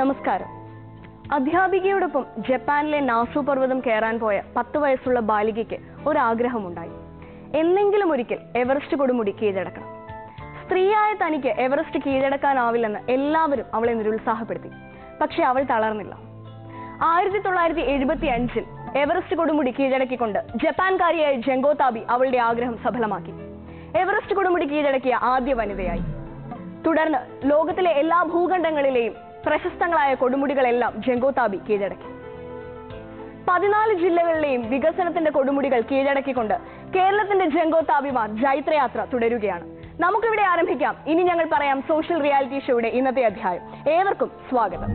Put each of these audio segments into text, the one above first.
നമസ്കാരം അധ്യാപികയോടൊപ്പം ജപ്പാനിലെ നാസു പർവ്വതം കയറാൻ പോയ പത്ത് വയസ്സുള്ള ബാലികയ്ക്ക് ഒരാഗ്രഹമുണ്ടായി എന്നെങ്കിലും ഒരിക്കൽ എവറസ്റ്റ് കൊടുമുടി കീഴടക്കണം സ്ത്രീയായ തനിക്ക് എവറസ്റ്റ് കീഴടക്കാനാവില്ലെന്ന് എല്ലാവരും അവളെ നിരുത്സാഹപ്പെടുത്തി പക്ഷെ അവൾ തളർന്നില്ല ആയിരത്തി തൊള്ളായിരത്തി എഴുപത്തി അഞ്ചിൽ എവറസ്റ്റ് കൊടുമുടി കീഴടക്കിക്കൊണ്ട് ജപ്പാൻകാരിയായ ജംഗോ താബി അവളുടെ ആഗ്രഹം സഫലമാക്കി എവറസ്റ്റ് കൊടുമുടി കീഴടക്കിയ ആദ്യ വനിതയായി തുടർന്ന് ലോകത്തിലെ എല്ലാ ഭൂഖണ്ഡങ്ങളിലെയും പ്രശസ്തങ്ങളായ കൊടുമുടികളെല്ലാം ജംഗോതാബി കീഴടക്കി പതിനാല് ജില്ലകളിലെയും വികസനത്തിന്റെ കൊടുമുടികൾ കീഴടക്കിക്കൊണ്ട് കേരളത്തിന്റെ ജംഗോതാബിമാർ ജൈത്രയാത്ര തുടരുകയാണ് നമുക്കിവിടെ ആരംഭിക്കാം ഇനി ഞങ്ങൾ പറയാം സോഷ്യൽ റിയാലിറ്റി ഷോയുടെ ഇന്നത്തെ അധ്യായം ഏവർക്കും സ്വാഗതം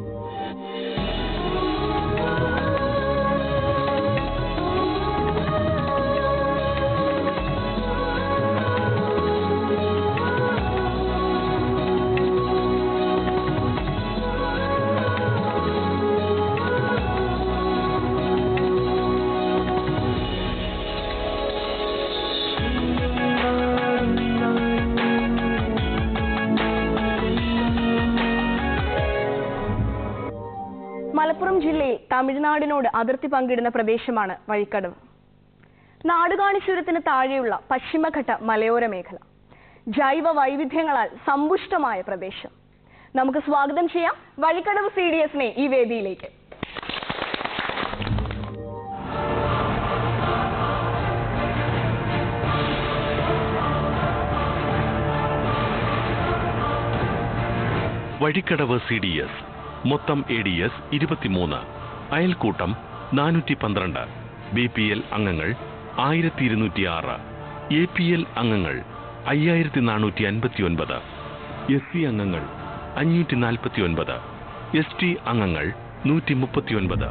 മലപ്പുറം ജില്ലയിൽ തമിഴ്നാടിനോട് അതിർത്തി പങ്കിടുന്ന പ്രദേശമാണ് വഴിക്കടവ് നാടുകാണിച്ചുരത്തിന് താഴെയുള്ള പശ്ചിമഘട്ട മലയോര മേഖല ജൈവ വൈവിധ്യങ്ങളാൽ സമ്പുഷ്ടമായ പ്രദേശം നമുക്ക് സ്വാഗതം ചെയ്യാം വഴിക്കടവ് സി ഡി എസിനെ ഈ വേദിയിലേക്ക് വഴിക്കടവ് സി ഡി എസ് മൊത്തം എ ഡി എസ് ഇരുപത്തിമൂന്ന് അയൽക്കൂട്ടം നാനൂറ്റി പന്ത്രണ്ട് ബി പി എൽ അംഗങ്ങൾ ആയിരത്തി ഇരുന്നൂറ്റി ആറ് എ പി എൽ അംഗങ്ങൾ അയ്യായിരത്തി നാനൂറ്റി അൻപത്തി ഒൻപത് എസ് സി അംഗങ്ങൾ അഞ്ഞൂറ്റി നാൽപ്പത്തി ഒൻപത് എസ് ടി അംഗങ്ങൾ നൂറ്റി മുപ്പത്തി ഒൻപത്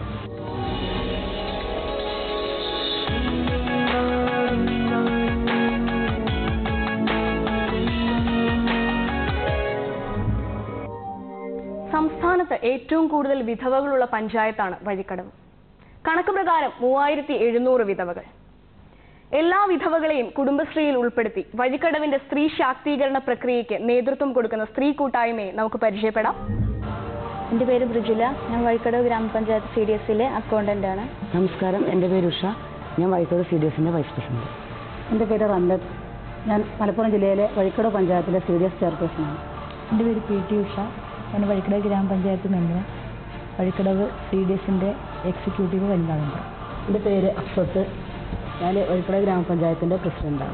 സംസ്ഥാനത്ത് ഏറ്റവും കൂടുതൽ വിധവകളുള്ള പഞ്ചായത്താണ് വഴിക്കടവ് കണക്ക് പ്രകാരം മൂവായിരത്തി എഴുന്നൂറ് വിധവകൾ എല്ലാ വിധവകളെയും കുടുംബശ്രീയിൽ ഉൾപ്പെടുത്തി വഴിക്കടവിന്റെ സ്ത്രീ ശാക്തീകരണ പ്രക്രിയയ്ക്ക് നേതൃത്വം കൊടുക്കുന്ന സ്ത്രീ കൂട്ടായ്മയെ നമുക്ക് പരിചയപ്പെടാം എൻ്റെ പേര് ബ്രിജില ഞാൻ വഴിക്കടവ് ഗ്രാമപഞ്ചായത്ത് സി ഡി എസിലെ അക്കൗണ്ടൻ്റ് ആണ് നമസ്കാരം എൻ്റെ പേര് ഉഷ ഞാൻ വൈക്കോട് സി ഡി എസിൻ്റെ വൈസ് പ്രസിഡന്റ് എൻ്റെ പേര് റംലത്ത് ഞാൻ മലപ്പുറം ജില്ലയിലെ വഴിക്കോട് പഞ്ചായത്തിലെ സി ഡി എസ് ചെയർപേഴ്സണാണ് എൻ്റെ പേര് പി ടി ഉഷ ഞാൻ വഴിക്കടവ് ഗ്രാമപഞ്ചായത്ത് മെമ്പർ വഴിക്കടവ് സി ഡി എസിൻ്റെ എക്സിക്യൂട്ടീവ് വനിതാ മെമ്പർ എൻ്റെ പേര് അഫ്സത്ത് ഞാൻ വഴിക്കോട് ഗ്രാമപഞ്ചായത്തിൻ്റെ പ്രസിഡന്റാണ്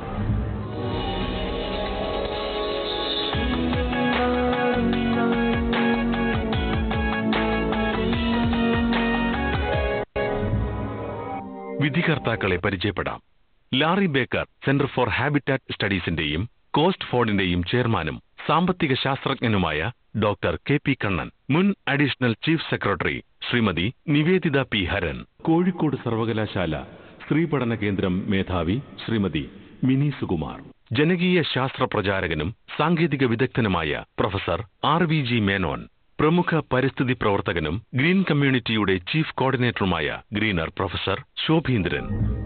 വിധികർത്താക്കളെ പരിചയപ്പെടാം Larry Baker centre for habitat സ്റ്റഡീസിന്റെയും കോസ്റ്റ് ഫോർഡിന്റെയും ചെയർമാനും സാമ്പത്തിക ശാസ്ത്രജ്ഞനുമായ ഡോക്ടർ കെ പി കണ്ണൻ മുൻ additional chief secretary Shrimathi Nivedita P Haran Kozhikode സർവകലാശാല സ്ത്രീ പഠന കേന്ദ്രം മേധാവി ശ്രീമതി മിനി സുകുമാർ ജനകീയ ശാസ്ത്ര പ്രചാരകനും സാങ്കേതിക വിദഗ്ധനുമായ professor R V G Menon പ്രമുഖ പരിസ്ഥിതി പ്രവർത്തകനും ഗ്രീൻ കമ്മ്യൂണിറ്റിയുടെ ചീഫ് കോർഡിനേറ്ററുമായ ഗ്രീനർ പ്രൊഫസർ ശോഭീന്ദ്രൻ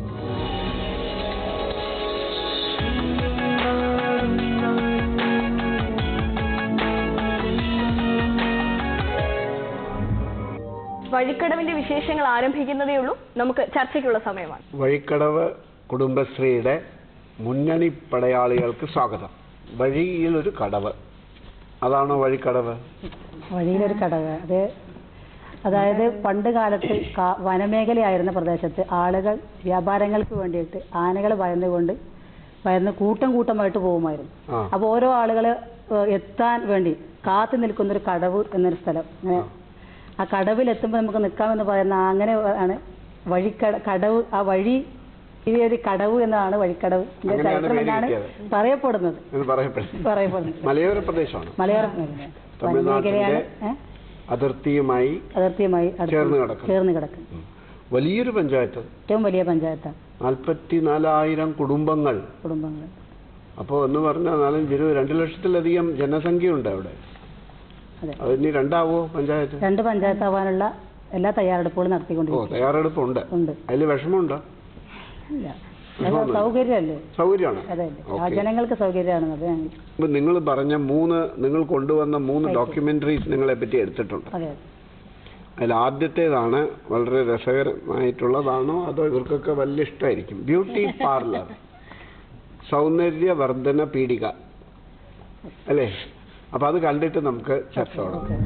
വഴിക്കടവിന്റെ വിശേഷങ്ങൾ ആരംഭിക്കുന്നതേ ഉള്ളൂ നമുക്ക് ചർച്ചയ്ക്കുള്ള സമയമാണ് വഴിക്കടവ് കുടുംബശ്രീയുടെ മുന്നണി പടയാളികൾക്ക് സ്വാഗതം വഴിയിലൊരു കടവ് അതാണോ വഴിക്കടവ് വഴിയിലൊരു കടവ് അത് അതായത് പണ്ട് കാലത്ത് കാ- വനമേഖലയായിരുന്ന പ്രദേശത്ത് ആളുകൾ വ്യാപാരങ്ങൾക്ക് വേണ്ടിയിട്ട് ആനകൾ ഭയന്നുകൊണ്ട് ഭയന്ന് കൂട്ടം കൂട്ടമായിട്ട് പോകുമായിരുന്നു ആ. അപ്പോൾ ഓരോ ആളുകൾ എത്താൻ വേണ്ടി കാത്തു നിൽക്കുന്ന ഒരു കടവ് എന്നൊരു സ്ഥലം അങ്ങനെ ആ കടവിൽ എത്തുമ്പോൾ നമുക്ക് നിൽക്കാമെന്ന് പറയുന്ന ആ അങ്ങനെ ആണ് വഴിക്കട കടവ് ആ വഴി ഈ ഒരു കടവ് എന്നാണ് വഴിക്കടവ് ഇതിന്റെ അങ്ങനെയാണ് ചരിത്രം എന്നാണ് പേര് പറയപ്പെടുന്നത് എന്ന് പറയപ്പെടുന്നു പറയപ്പെടുന്നത് മലയോര പ്രദേശമാണ് മലയോര വനമേഖലയാണ് ഏ? അതിർത്തിയുമായി അതിർത്തിയുമായി അടുത്ത് ചേർന്ന് കിടക്കുന്നു. ചേർന്ന് കിടക്കും ഉം. വലിയൊരു പഞ്ചായത്ത് ഏറ്റവും വലിയ പഞ്ചായത്താണ് നാൽപ്പത്തി നാലായിരം കുടുംബങ്ങൾ കുടുംബങ്ങൾ അപ്പോൾ എന്ന് പറഞ്ഞാൽ നാലഞ്ച് ഇരുപത് രണ്ട് ലക്ഷത്തിലധികം ജനസംഖ്യയുണ്ട് അവിടെ അതെ അതിന് രണ്ടാവോ പഞ്ചായത്ത് രണ്ട് പഞ്ചായത്താവാനുള്ള എല്ലാ തയ്യാറെടുപ്പുകളും ഓ നടത്തിക്കൊണ്ടിരിക്കും തയ്യാറെടുപ്പുണ്ട് ഉണ്ട് അതിൽ വിഷമമുണ്ടോ ഇല്ല വിഭവം സൗകര്യമല്ലേ സൗകര്യമാണ് അതെ അതെ ആ ഓക്കെ ജനങ്ങൾക്ക് സൗകര്യമാണ് അത് ഞങ്ങൾ ഇപ്പൊ നിങ്ങൾ പറഞ്ഞ മൂന്ന് നിങ്ങൾ കൊണ്ടുവന്ന മൂന്ന് ഡോക്യുമെന്ററീസ് നിങ്ങളെ പറ്റി എടുത്തിട്ടുണ്ട് അതെ അതിൽ ആദ്യത്തേതാണ് വളരെ രസകരമായിട്ടുള്ളതാണോ അതോ ഇവർക്കൊക്കെ വലിയ ഇഷ്ടമായിരിക്കും ബ്യൂട്ടി പാർലർ സൗന്ദര്യവർദ്ധന പീഡിക അല്ലേ അപ്പൊ അത് കണ്ടിട്ട് നമുക്ക് ചർച്ച തുടങ്ങാം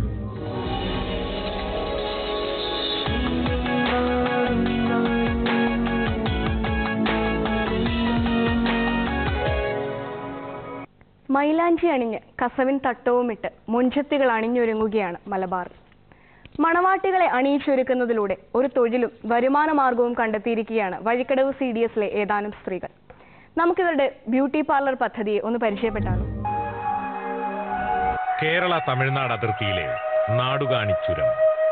മൈലാഞ്ചി അണിഞ്ഞ് കസവിൻ തട്ടവുമിട്ട് മുഞ്ചത്തികൾ അണിഞ്ഞൊരുങ്ങുകയാണ് മലബാർ മണവാട്ടികളെ അണിയിച്ചൊരുക്കുന്നതിലൂടെ ഒരു തൊഴിലും വരുമാന മാർഗവും കണ്ടെത്തിയിരിക്കുകയാണ് വഴിക്കടവ് സി ഡി എസിലെ ഏതാനും സ്ത്രീകൾ നമുക്കിവരുടെ ബ്യൂട്ടി പാർലർ പദ്ധതിയെ ഒന്ന് പരിചയപ്പെട്ടാലോ കേരള തമിഴ്നാട് അതിർത്തിയിലെ നാടുകാണി ചുരം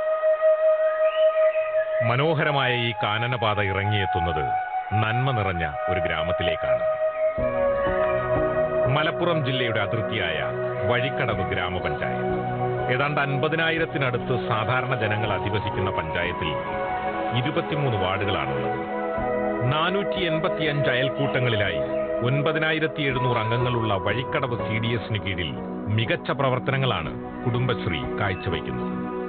മനോഹരമായ ഈ കാനനപാത ഇറങ്ങിയെത്തുന്നത് നന്മ നിറഞ്ഞ ഒരു ഗ്രാമത്തിലേക്കാണ് മലപ്പുറം ജില്ലയുടെ അതിർത്തിയായ വഴിക്കടവ് ഗ്രാമപഞ്ചായത്ത് ഏതാണ്ട് അൻപതിനായിരത്തിനടുത്ത് സാധാരണ ജനങ്ങൾ അധിവസിക്കുന്ന പഞ്ചായത്തിൽ ഇരുപത്തിമൂന്ന് വാർഡുകളാണുള്ളത് നാനൂറ്റി എൺപത്തിയഞ്ച് അയൽക്കൂട്ടങ്ങളിലായി ഒൻപതിനായിരത്തി എഴുന്നൂറ് അംഗങ്ങളുള്ള വഴിക്കടവ് സി ഡി എസിന് കീഴിൽ മികച്ച പ്രവർത്തനങ്ങളാണ് കുടുംബശ്രീ കാഴ്ചവയ്ക്കുന്നത്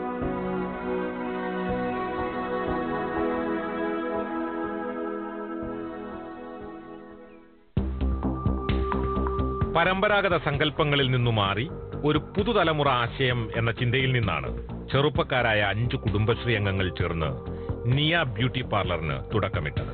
പരമ്പരാഗത സങ്കല്പങ്ങളിൽ നിന്നു മാറി ഒരു പുതുതലമുറ ആശയം എന്ന ചിന്തയിൽ നിന്നാണ് ചെറുപ്പക്കാരായ അഞ്ച് കുടുംബശ്രീ അംഗങ്ങൾ ചേർന്ന് നിയ ബ്യൂട്ടി പാർലറിന് തുടക്കമിട്ടത്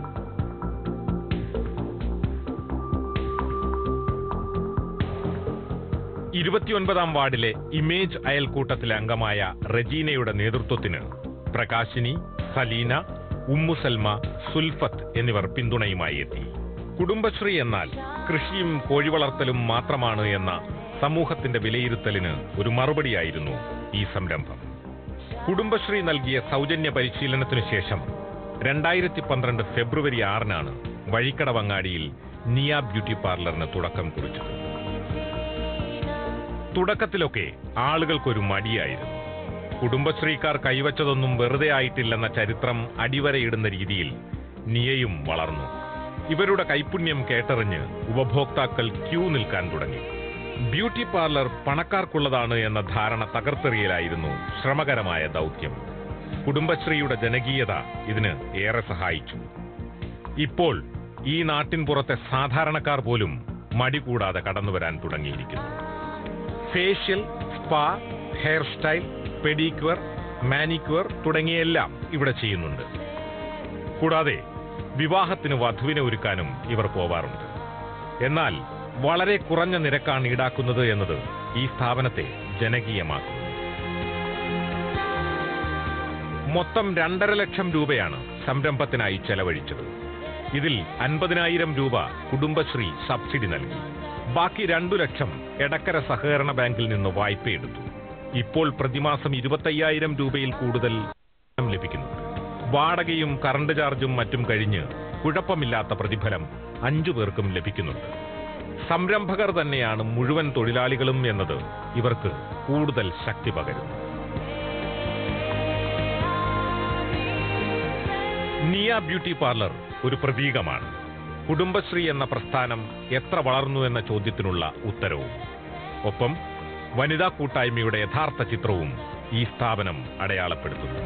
ഇരുപത്തിയൊൻപതാം വാർഡിലെ ഇമേജ് അയൽക്കൂട്ടത്തിലെ അംഗമായ റജീനയുടെ നേതൃത്വത്തിന് പ്രകാശിനി സലീന ഉമ്മു സൽമ സുൽഫത്ത് എന്നിവർ പിന്തുണയുമായി എത്തി കുടുംബശ്രീ എന്നാൽ കൃഷിയും കോഴിവളർത്തലും മാത്രമാണ് എന്ന സമൂഹത്തിന്റെ വിലയിരുത്തലിന് ഒരു മറുപടിയായിരുന്നു ഈ സംരംഭം കുടുംബശ്രീ നൽകിയ സൗജന്യ പരിശീലനത്തിനു ശേഷം രണ്ടായിരത്തി പന്ത്രണ്ട് ഫെബ്രുവരി ആറിനാണ് വഴിക്കടവങ്ങാടിയിൽ നിയ ബ്യൂട്ടി പാർലറിന് തുടക്കം കുറിച്ചത് തുടക്കത്തിലൊക്കെ ആളുകൾക്കൊരു മടിയായിരുന്നു കുടുംബശ്രീക്കാർ കൈവച്ചതൊന്നും വെറുതെ ആയിട്ടില്ലെന്ന ചരിത്രം അടിവരയിടുന്ന രീതിയിൽ നിയയും വളർന്നു ഇവരുടെ കൈപുണ്യം കേട്ടറിഞ്ഞ് ഉപഭോക്താക്കൾ ക്യൂ നിൽക്കാൻ തുടങ്ങി ബ്യൂട്ടി പാർലർ പണക്കാർക്കുള്ളതാണ് എന്ന ധാരണ തകർത്തെറിയലായിരുന്നു ശ്രമകരമായ ദൗത്യം കുടുംബശ്രീയുടെ ജനകീയത ഇതിന് ഏറെ സഹായിച്ചു ഇപ്പോൾ ഈ നാട്ടിൻ പുറത്തെ സാധാരണക്കാർ പോലും മടി കൂടാതെ കടന്നുവരാൻ തുടങ്ങിയിരിക്കുന്നു facial spa hair style pedicure manicure തുടങ്ങിയെല്ലാം ഇവിടെ ചെയ്യുന്നുണ്ട് കൂടാതെ വിവാഹത്തിന് വധുവിനെ ഒരുക്കാനും ഇവർ പോവാറുണ്ട് എന്നാൽ വളരെ കുറഞ്ഞ നിരക്കാണ് ഈടാക്കുന്നത് എന്നത് ഈ സ്ഥാപനത്തെ ജനകീയമാക്കുന്നു മൊത്തം രണ്ടര ലക്ഷം രൂപയാണ് സംരംഭത്തിനായി ചെലവഴിച്ചത് ഇതിൽ അൻപതിനായിരം രൂപ കുടുംബശ്രീ സബ്സിഡി നൽകി ബാക്കി രണ്ടു ലക്ഷം എടക്കര സഹകരണ ബാങ്കിൽ നിന്ന് വായ്പയെടുത്തു ഇപ്പോൾ പ്രതിമാസം ഇരുപത്തയ്യായിരം രൂപയിൽ കൂടുതൽ ധനം ലഭിക്കുന്നുണ്ട് വാടകയും കറണ്ട് ചാർജും മറ്റും കഴിഞ്ഞ് കുഴപ്പമില്ലാത്ത പ്രതിഫലം അഞ്ചു പേർക്കും ലഭിക്കുന്നുണ്ട് സംരംഭകർ തന്നെയാണ് മുഴുവൻ തൊഴിലാളികളും എന്നത് ഇവർക്ക് കൂടുതൽ ശക്തി പകരുന്നു നിയ ബ്യൂട്ടി പാർലർ ഒരു പ്രതീകമാണ് കുടുംബശ്രീ എന്ന പ്രസ്ഥാനം എത്ര വളർന്നു എന്ന ചോദ്യത്തിനുള്ള ഉത്തരവും ഒപ്പം വനിതാ കൂട്ടായ്മയുടെ യഥാർത്ഥ ചിത്രവും ഈ സ്ഥാപനം അടയാളപ്പെടുത്തുന്നു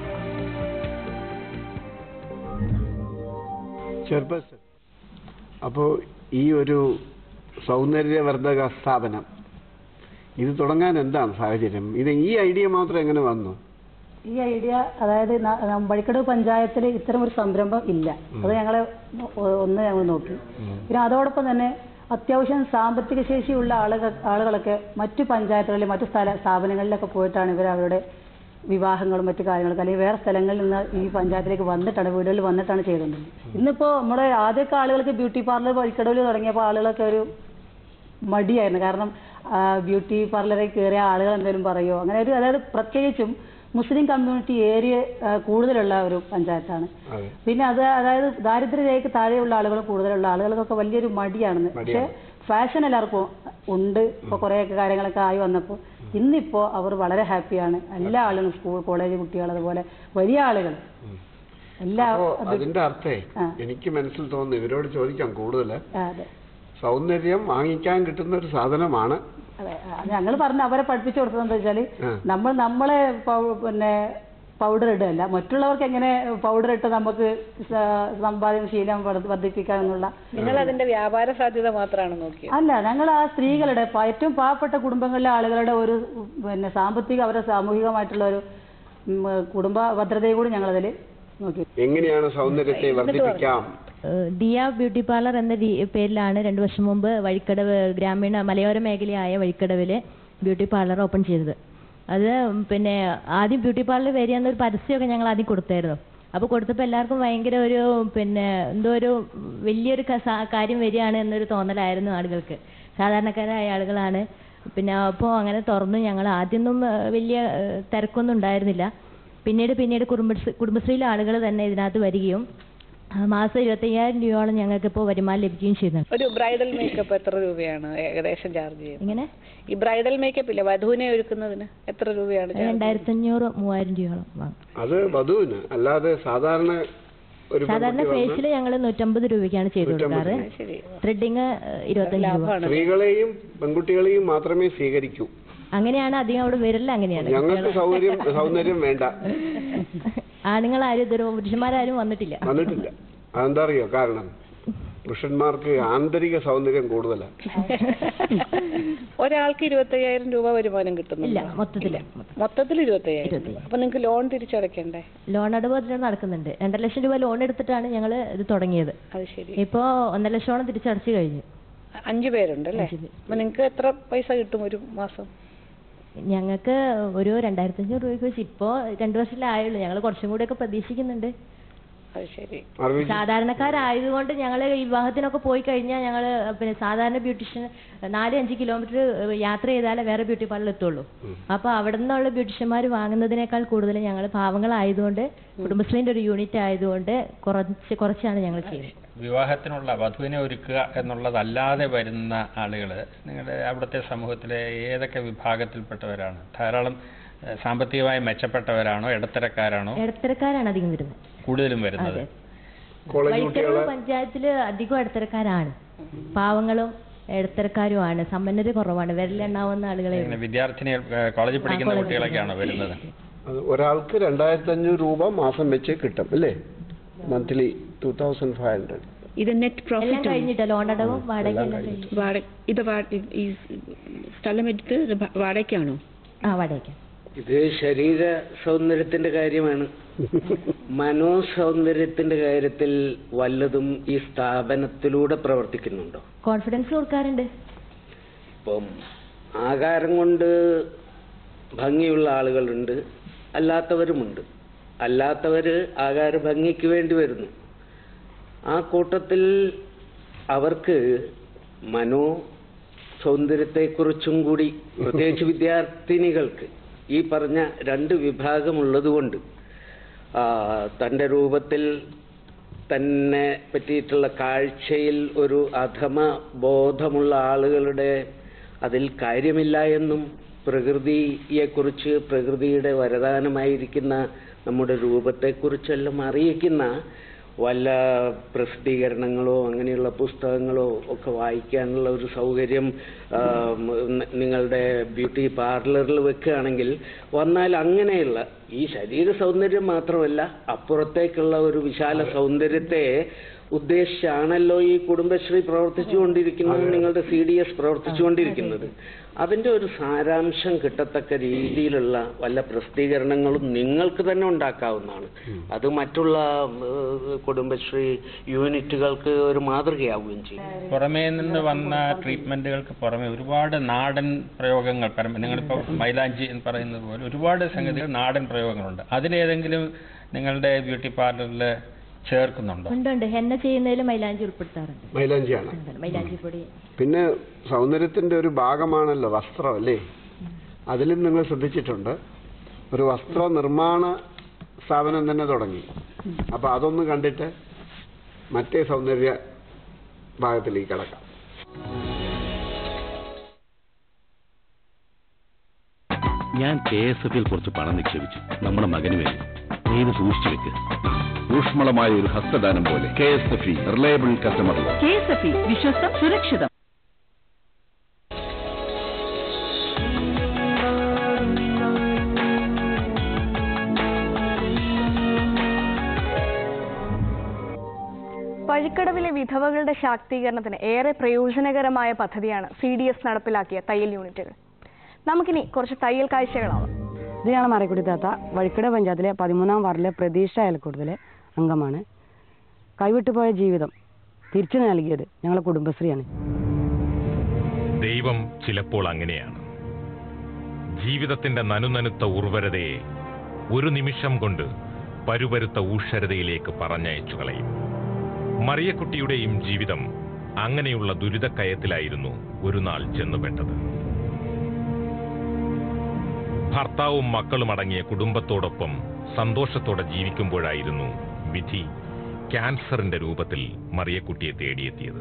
ചെയർപേഴ്സൺ അപ്പോൾ ഈ ഒരു സൗന്ദര്യവർദ്ധക സ്ഥാപനം ഇത് തുടങ്ങാൻ എന്താണ് സാഹചര്യം ഇത് ഈ ഐഡിയ മാത്രം എങ്ങനെ വന്നു ഈ ഐഡിയ അതായത് ന- ന- വഴിക്കടവ് പഞ്ചായത്തിൽ ഇത്തരം ഒരു സംരംഭം ഇല്ല അത് ഞങ്ങളെ ഒ- ഒന്ന് ഞങ്ങൾ നോക്കി പിന്നെ അതോടൊപ്പം തന്നെ അത്യാവശ്യം സാമ്പത്തിക ശേഷിയുള്ള ആളുകൾ ആളുകളൊക്കെ മറ്റു പഞ്ചായത്തുകളിൽ മറ്റു സ്ഥല സ്ഥാപനങ്ങളിലൊക്കെ പോയിട്ടാണ് ഇവർ അവരുടെ വിവാഹങ്ങളും മറ്റു കാര്യങ്ങളൊക്കെ അല്ലെങ്കിൽ വേറെ സ്ഥലങ്ങളിൽ നിന്ന് ഈ പഞ്ചായത്തിലേക്ക് വന്നിട്ടാണ് വീടുകളിൽ വന്നിട്ടാണ് ചെയ്തുകൊണ്ടിരുന്നത് ഇന്നിപ്പോ നമ്മുടെ ആദ്യമൊക്കെ ആളുകൾക്ക് ബ്യൂട്ടി പാർലർ വഴിക്കടവിൽ തുടങ്ങിയപ്പോൾ ആളുകളൊക്കെ ഒരു മടിയായിരുന്നു കാരണം ആ, ബ്യൂട്ടി പാർലറിൽ കയറിയ ആളുകൾ എന്തെങ്കിലും പറയുമോ അങ്ങനെ ഒരു അതായത് പ്രത്യേകിച്ചും മുസ്ലിം കമ്മ്യൂണിറ്റി ഏരിയ ആ, കൂടുതലുള്ള ഒരു പഞ്ചായത്താണ് അതെ പിന്നെ അത് അതായത് ദാരിദ്ര്യരേഖയ്ക്ക് താഴെയുള്ള ആളുകൾ കൂടുതലുള്ള ആളുകൾക്കൊക്കെ വലിയൊരു മടിയാണെന്ന് പക്ഷെ ഫാഷൻ എല്ലാവർക്കും ഉണ്ട് ഇപ്പൊ കുറേയൊക്കെ കാര്യങ്ങളൊക്കെ ആയി വന്നപ്പോൾ ഇന്നിപ്പോ അവർ വളരെ ഹാപ്പിയാണ് എല്ലാ ആളുകളും സ്കൂൾ കോളേജ് കുട്ടികൾ അതുപോലെ വലിയ ആളുകൾ എല്ലാ അപ്പോ അത് അതിന്റെ അർത്ഥേ ആ. എനിക്ക് മനസ്സിൽ തോന്നുന്നു ഇവരോട് ചോദിക്കാം കൂടുതൽ ആ, അതെ സൗന്ദര്യം വാങ്ങിക്കാൻ കിട്ടുന്ന ഒരു സാധനമാണ് അതെ ഞങ്ങൾ പറഞ്ഞ അവരെ പഠിപ്പിച്ചു കൊടുത്തത് എന്താ വെച്ചാല് ആ. നമ്മൾ നമ്മളെ പൗ- പിന്നെ പൗഡർ ഇടുകയല്ല മറ്റുള്ളവർക്ക് എങ്ങനെ പൗഡർ ഇട്ട് നമുക്ക് സ- സമ്പാദ്യം ശീലം വർദ്ധ- വർദ്ധിപ്പിക്കാമെന്നുള്ള നിങ്ങൾ അതിന്റെ വ്യാപാര സാധ്യത മാത്രമാണ് നോക്കിയത് അല്ല ഞങ്ങൾ ആ സ്ത്രീകളുടെ പ- ഏറ്റവും പാവപ്പെട്ട കുടുംബങ്ങളിലെ ആളുകളുടെ ഒരു പിന്നെ സാമ്പത്തിക അവരുടെ സാമൂഹികമായിട്ടുള്ള ഒരു ഉം, കുടുംബ ഭദ്രതയും കൂടി ഞങ്ങളതിൽ നോക്കി എങ്ങനെയാണ് സൗന്ദര്യത്തെ വർദ്ധിപ്പിക്കാം ഏഹ് ദിയ ബ്യൂട്ടി പാർലർ എന്ന രീ- പേരിലാണ് രണ്ടു വർഷം മുമ്പ് വഴിക്കടവ് ഗ്രാമീണ മലയോര മേഖലയായ വഴിക്കടവിൽ ബ്യൂട്ടി പാർലർ ഓപ്പൺ ചെയ്തത് അത് പിന്നെ ആദ്യം ബ്യൂട്ടി പാർലർ വരിക എന്നൊരു പരസ്യമൊക്കെ ഞങ്ങൾ ആദ്യം കൊടുത്തായിരുന്നു അപ്പോൾ കൊടുത്തപ്പോൾ എല്ലാവർക്കും ഭയങ്കര ഒരു പിന്നെ എന്തോ ഒരു വലിയൊരു ക- സാ- കാര്യം വരികയാണ് എന്നൊരു തോന്നലായിരുന്നു ആളുകൾക്ക് സാധാരണക്കാരായ ആളുകളാണ് പിന്നെ അപ്പോൾ അങ്ങനെ തുറന്നു ഞങ്ങൾ ആദ്യമൊന്നും ഏഹ് വലിയ ഏഹ് തിരക്കൊന്നും ഉണ്ടായിരുന്നില്ല പിന്നീട് പിന്നീട് കുടുംബശ്രീ കുടുംബശ്രീയിലെ ആളുകൾ തന്നെ ഇതിനകത്ത് വരികയും ആ, മാസം ഇരുപത്തയ്യായിരം രൂപയോളം ഞങ്ങൾക്ക് ഇപ്പോൾ വരുമാനം ലഭിക്കുകയും ചെയ്യുന്നുണ്ട് ഒരു ബ്രൈഡൽ മേക്കപ്പ് എത്ര രൂപയാണ് ഏകദേശം ചാർജ് ചെയ്യുന്നത് ഇങ്ങനെ ഈ ബ്രൈഡൽ മേക്കപ്പ് ഇല്ലേ വധുവിനെ ഒരുക്കുന്നതിന് എത്ര രൂപയാണ് charge രണ്ടായിരത്തി അഞ്ഞൂറ് മൂവായിരം രൂപയോളം വാങ്ങും അത് വധുവിന് അല്ലാതെ സാധാരണ ഒരു സാധാരണ പെൺകുട്ടി വന്ന് ഫേഷ്യൽ ഞങ്ങൾ നൂറ്റമ്പത് രൂപയ്ക്കാണ് ചെയ്തു കൊടുക്കാറ് ശരി ത്രെഡിങ് ഇരുപത്തഞ്ച് രൂപ സ്ത്രീകളെയും പെൺകുട്ടികളെയും മാത്രമേ സ്വീകരിക്കൂ അങ്ങനെയാണ് അധികം അവിടെ വരല്ല അങ്ങനെയാണ് ഞങ്ങൾക്ക് സൗകര്യം സൗന്ദര്യം വേണ്ട ആണുങ്ങളാരും ഇതുവരെ പുരുഷന്മാരാരും വന്നിട്ടില്ല വന്നിട്ടില്ല അതെന്താ അറിയോ കാരണം പുരുഷന്മാർക്ക് ആന്തരിക സൗന്ദര്യം കൂടുതലാണ് ഒരാൾക്ക് ഇരുപത്തയ്യായിരം രൂപ വരുമാനം ഇല്ല കിട്ടുന്നില്ല മൊത്തത്തില് മൊത്തത്തിൽ ഇരുപത്തയ്യായിരം രൂപ അപ്പൊ നിങ്ങൾക്ക് ലോൺ തിരിച്ചടയ്ക്കണ്ടേ ലോൺ അടവ് അതിന് നടക്കുന്നുണ്ട് രണ്ടര ലക്ഷം രൂപ ലോൺ എടുത്തിട്ടാണ് ഞങ്ങൾ ഇത് തുടങ്ങിയത് അത് ശരി ഇപ്പോൾ ഒന്നര ലക്ഷത്തോളം തിരിച്ചടച്ചു കഴിഞ്ഞു അഞ്ചു പേരുണ്ടല്ലേ അഞ്ച് പേര്. അപ്പൊ നിങ്ങൾക്ക് എത്ര പൈസ കിട്ടും ഒരു മാസം ഞങ്ങൾക്ക് ഒരു രണ്ടായിരത്തി അഞ്ഞൂറ് രൂപയ്ക്ക് വെച്ച് ഇപ്പോൾ രണ്ടു വർഷത്തിലായുള്ളൂ ഞങ്ങൾ കുറച്ചും കൂടെയൊക്കെ പ്രതീക്ഷിക്കുന്നുണ്ട് അത് ശരി അറിവിൽ സാധാരണക്കാരായതുകൊണ്ട് ഞങ്ങൾ വിവാഹത്തിനൊക്കെ പോയി കഴിഞ്ഞാൽ ഞങ്ങൾ പിന്നെ സാധാരണ ബ്യൂട്ടീഷ്യൻ നാല് അഞ്ച് കിലോമീറ്റർ യാത്ര ചെയ്താലേ വേറെ ബ്യൂട്ടി പാർലർ എത്തുള്ളൂ അപ്പോൾ അവിടെ നിന്നുള്ള ബ്യൂട്ടീഷ്യന്മാർ വാങ്ങുന്നതിനേക്കാൾ കൂടുതൽ ഞങ്ങൾ പാവങ്ങളായതുകൊണ്ട് കുടുംബശ്രീൻ്റെ ഒരു യൂണിറ്റ് ആയതുകൊണ്ട് കുറച്ച് കുറച്ചാണ് ഞങ്ങൾ ചെയ്യുന്നത് വിവാഹത്തിനുള്ള വധുവിനെ ഒരുക്കുക എന്നുള്ളതല്ലാതെ വരുന്ന ആളുകൾ നിങ്ങളുടെ അവിടുത്തെ സമൂഹത്തിലെ ഏതൊക്കെ വിഭാഗത്തിൽപ്പെട്ടവരാണ് ധാരാളം ഏഹ്, സാമ്പത്തികമായി മെച്ചപ്പെട്ടവരാണോ ഇടത്തരക്കാരാണോ ഇടത്തരക്കാരാണ് അധികം വരുന്നത് കൂടുതലും വരുന്നത് അതെ കോളേജ് വൈക്കരവ് കുട്ടികളെ പഞ്ചായത്തിൽ അധികം ഇടത്തരക്കാരാണ് പാവങ്ങളും ഇടത്തരക്കാരുമാണ് സമ്പന്നര് കുറവാണ് വിരലെണ്ണാവുന്ന ആളുകളെ ഇങ്ങനെ വിദ്യാർത്ഥിനി ഏഹ്, കോളേജിൽ പഠിക്കുന്ന കുട്ടികളൊക്കെയാണോ വരുന്നത് അത് ഒരാൾക്ക് രണ്ടായിരത്തി അഞ്ഞൂറ് രൂപ മാസം വെച്ച് കിട്ടും അല്ലേ monthly two thousand five hundred ഇത് നെറ്റ് എല്ലാം പ്രോഫിറ്റ് കഴിഞ്ഞിട്ട് ലോൺ അടവും വാടക എല്ലാം കഴിഞ്ഞു വാടക ഇത് വാ- ഈ സ്ഥലം എടുത്ത് ഇത് ഭ- വാടകയ്ക്കാണോ ആ വാടക ഇത് ശരീര സൗന്ദര്യത്തിന്റെ കാര്യമാണ് മനോസൗന്ദര്യത്തിന്റെ കാര്യത്തിൽ വല്ലതും ഈ സ്ഥാപനത്തിലൂടെ പ്രവർത്തിക്കുന്നുണ്ടോ കോൺഫിഡൻസ് കൊടുക്കാറുണ്ട് ഇപ്പം ആകാരം കൊണ്ട് ഭംഗിയുള്ള ആളുകളുണ്ട് അല്ലാത്തവരുമുണ്ട് അല്ലാത്തവര് ആകാര ഭംഗിക്ക് വേണ്ടി വരുന്നു ആ കൂട്ടത്തിൽ അവർക്ക് മനോ സൗന്ദര്യത്തെക്കുറിച്ചും കൂടി പ്രത്യേകിച്ച് വിദ്യാർത്ഥിനികൾക്ക് ഈ പറഞ്ഞ രണ്ട് വിഭാഗമുള്ളതുകൊണ്ട് ആ, തൻ്റെ രൂപത്തിൽ തന്നെ പറ്റിയിട്ടുള്ള കാഴ്ചയിൽ ഒരു അധമ ബോധമുള്ള ആളുകളുടെ അതിൽ കാര്യമില്ല എന്നും പ്രകൃതിയെക്കുറിച്ച് പ്രകൃതിയുടെ വരദാനമായിരിക്കുന്ന നമ്മുടെ രൂപത്തെക്കുറിച്ചെല്ലാം അറിയിക്കുന്ന വല്ല പ്രസിദ്ധീകരണങ്ങളോ അങ്ങനെയുള്ള പുസ്തകങ്ങളോ ഒക്കെ വായിക്കാനുള്ള ഒരു സൗകര്യം ആ, ന- നിങ്ങളുടെ ബ്യൂട്ടി പാർലറിൽ വെക്കുകയാണെങ്കിൽ വന്നാൽ അങ്ങനെയുള്ള ഈ ശരീര സൗന്ദര്യം മാത്രമല്ല അപ്പുറത്തേക്കുള്ള ഒരു വിശാല സൗന്ദര്യത്തെ ഉദ്ദേശിച്ചാണല്ലോ ഈ കുടുംബശ്രീ പ്രവർത്തിച്ചുകൊണ്ടിരിക്കുന്നത് നിങ്ങളുടെ സി ഡി എസ് പ്രവർത്തിച്ചുകൊണ്ടിരിക്കുന്നത് അതിന്റെ ഒരു സാരാംശം കിട്ടത്തക്ക രീതിയിലുള്ള വല്ല പ്രസിദ്ധീകരണങ്ങളും നിങ്ങൾക്ക് തന്നെ ഉണ്ടാക്കാവുന്നതാണ് അത് മറ്റുള്ള ഏഹ്, കുടുംബശ്രീ യൂണിറ്റുകൾക്ക് ഒരു മാതൃകയാവുകയും ചെയ്യും പുറമേ നിന്ന് വന്ന ട്രീറ്റ്മെന്റുകൾക്ക് പുറമെ ഒരുപാട് നാടൻ പ്രയോഗങ്ങൾ പരമ നിങ്ങളിപ്പോൾ മൈലാഞ്ചി എന്ന് പറയുന്നത് പോലെ ഒരുപാട് സംഗതികൾ നാടൻ പ്രയോഗങ്ങളുണ്ട് അതിലേതെങ്കിലും നിങ്ങളുടെ ബ്യൂട്ടി പാർലറിൽ ചേർക്കുന്നുണ്ടോ ഉണ്ട് ഉണ്ട് ഹെന്ന ചെയ്യുന്നതിൽ മൈലാഞ്ചി ഉൾപ്പെടുത്താറുണ്ട് മൈലാഞ്ചിയാണ് ഉണ്ട്, മൈലാഞ്ചി പൊടി പിന്നെ സൗന്ദര്യത്തിന്റെ ഒരു ഭാഗമാണല്ലോ വസ്ത്രം അല്ലേ അതിലും നിങ്ങൾ ശ്രദ്ധിച്ചിട്ടുണ്ട് ഒരു വസ്ത്ര നിർമ്മാണ സ്ഥാപനം തന്നെ തുടങ്ങി അപ്പൊ അതൊന്ന് കണ്ടിട്ട് മറ്റേ സൗന്ദര്യ ഭാഗത്തിലേക്ക് കടക്കാം ഞാൻ കെ എസ് എഫിൽ കുറച്ച് പണം നിക്ഷേപിച്ചു നമ്മുടെ മകന് വേണ്ടി നീ ഇത് സൂക്ഷിച്ചു വെക്ക് ഊഷ്മളമായ ഒരു ഹസ്തദാനം പോലെ K S F E reliable customer K S F E വിശ്വസ്തം സുരക്ഷിതം വഴിക്കടവിലെ വിധവകളുടെ ശാക്തീകരണത്തിന് ഏറെ പ്രയോജനകരമായ പദ്ധതിയാണ് സി ഡി എസ് നടപ്പിലാക്കിയ തയ്യൽ യൂണിറ്റുകൾ നമുക്കിനി കുറച്ച് തയ്യൽ കാഴ്ചകളാവാം ഇത് ഞങ്ങൾ മറക്കുടി താത്ത വഴിക്കട പഞ്ചായത്തിലെ പതിമൂന്നാം വാർഡിലെ പ്രതീക്ഷ അയൽക്കൂട്ടത്തിലെ അംഗമാണ് കൈവിട്ടുപോയ ജീവിതം തിരിച്ചു നൽകിയത് ഞങ്ങളെ കുടുംബശ്രീയാണ് ദൈവം ചിലപ്പോൾ അങ്ങനെയാണ് ജീവിതത്തിന്റെ നനുനനുത്ത ഉർവരതയെ ഒരു നിമിഷം കൊണ്ട് പരുപരുത്ത ഊഷരതയിലേക്ക് പറഞ്ഞയച്ചു കളയും മറിയക്കുട്ടിയുടെയും ജീവിതം അങ്ങനെയുള്ള ദുരിതക്കയത്തിലായിരുന്നു ഒരു നാൾ ചെന്നുപെട്ടത് ഭർത്താവും മക്കളും അടങ്ങിയ കുടുംബത്തോടൊപ്പം സന്തോഷത്തോടെ ജീവിക്കുമ്പോഴായിരുന്നു വിധി ക്യാൻസറിന്റെ രൂപത്തിൽ മറിയക്കുട്ടിയെ തേടിയെത്തിയത്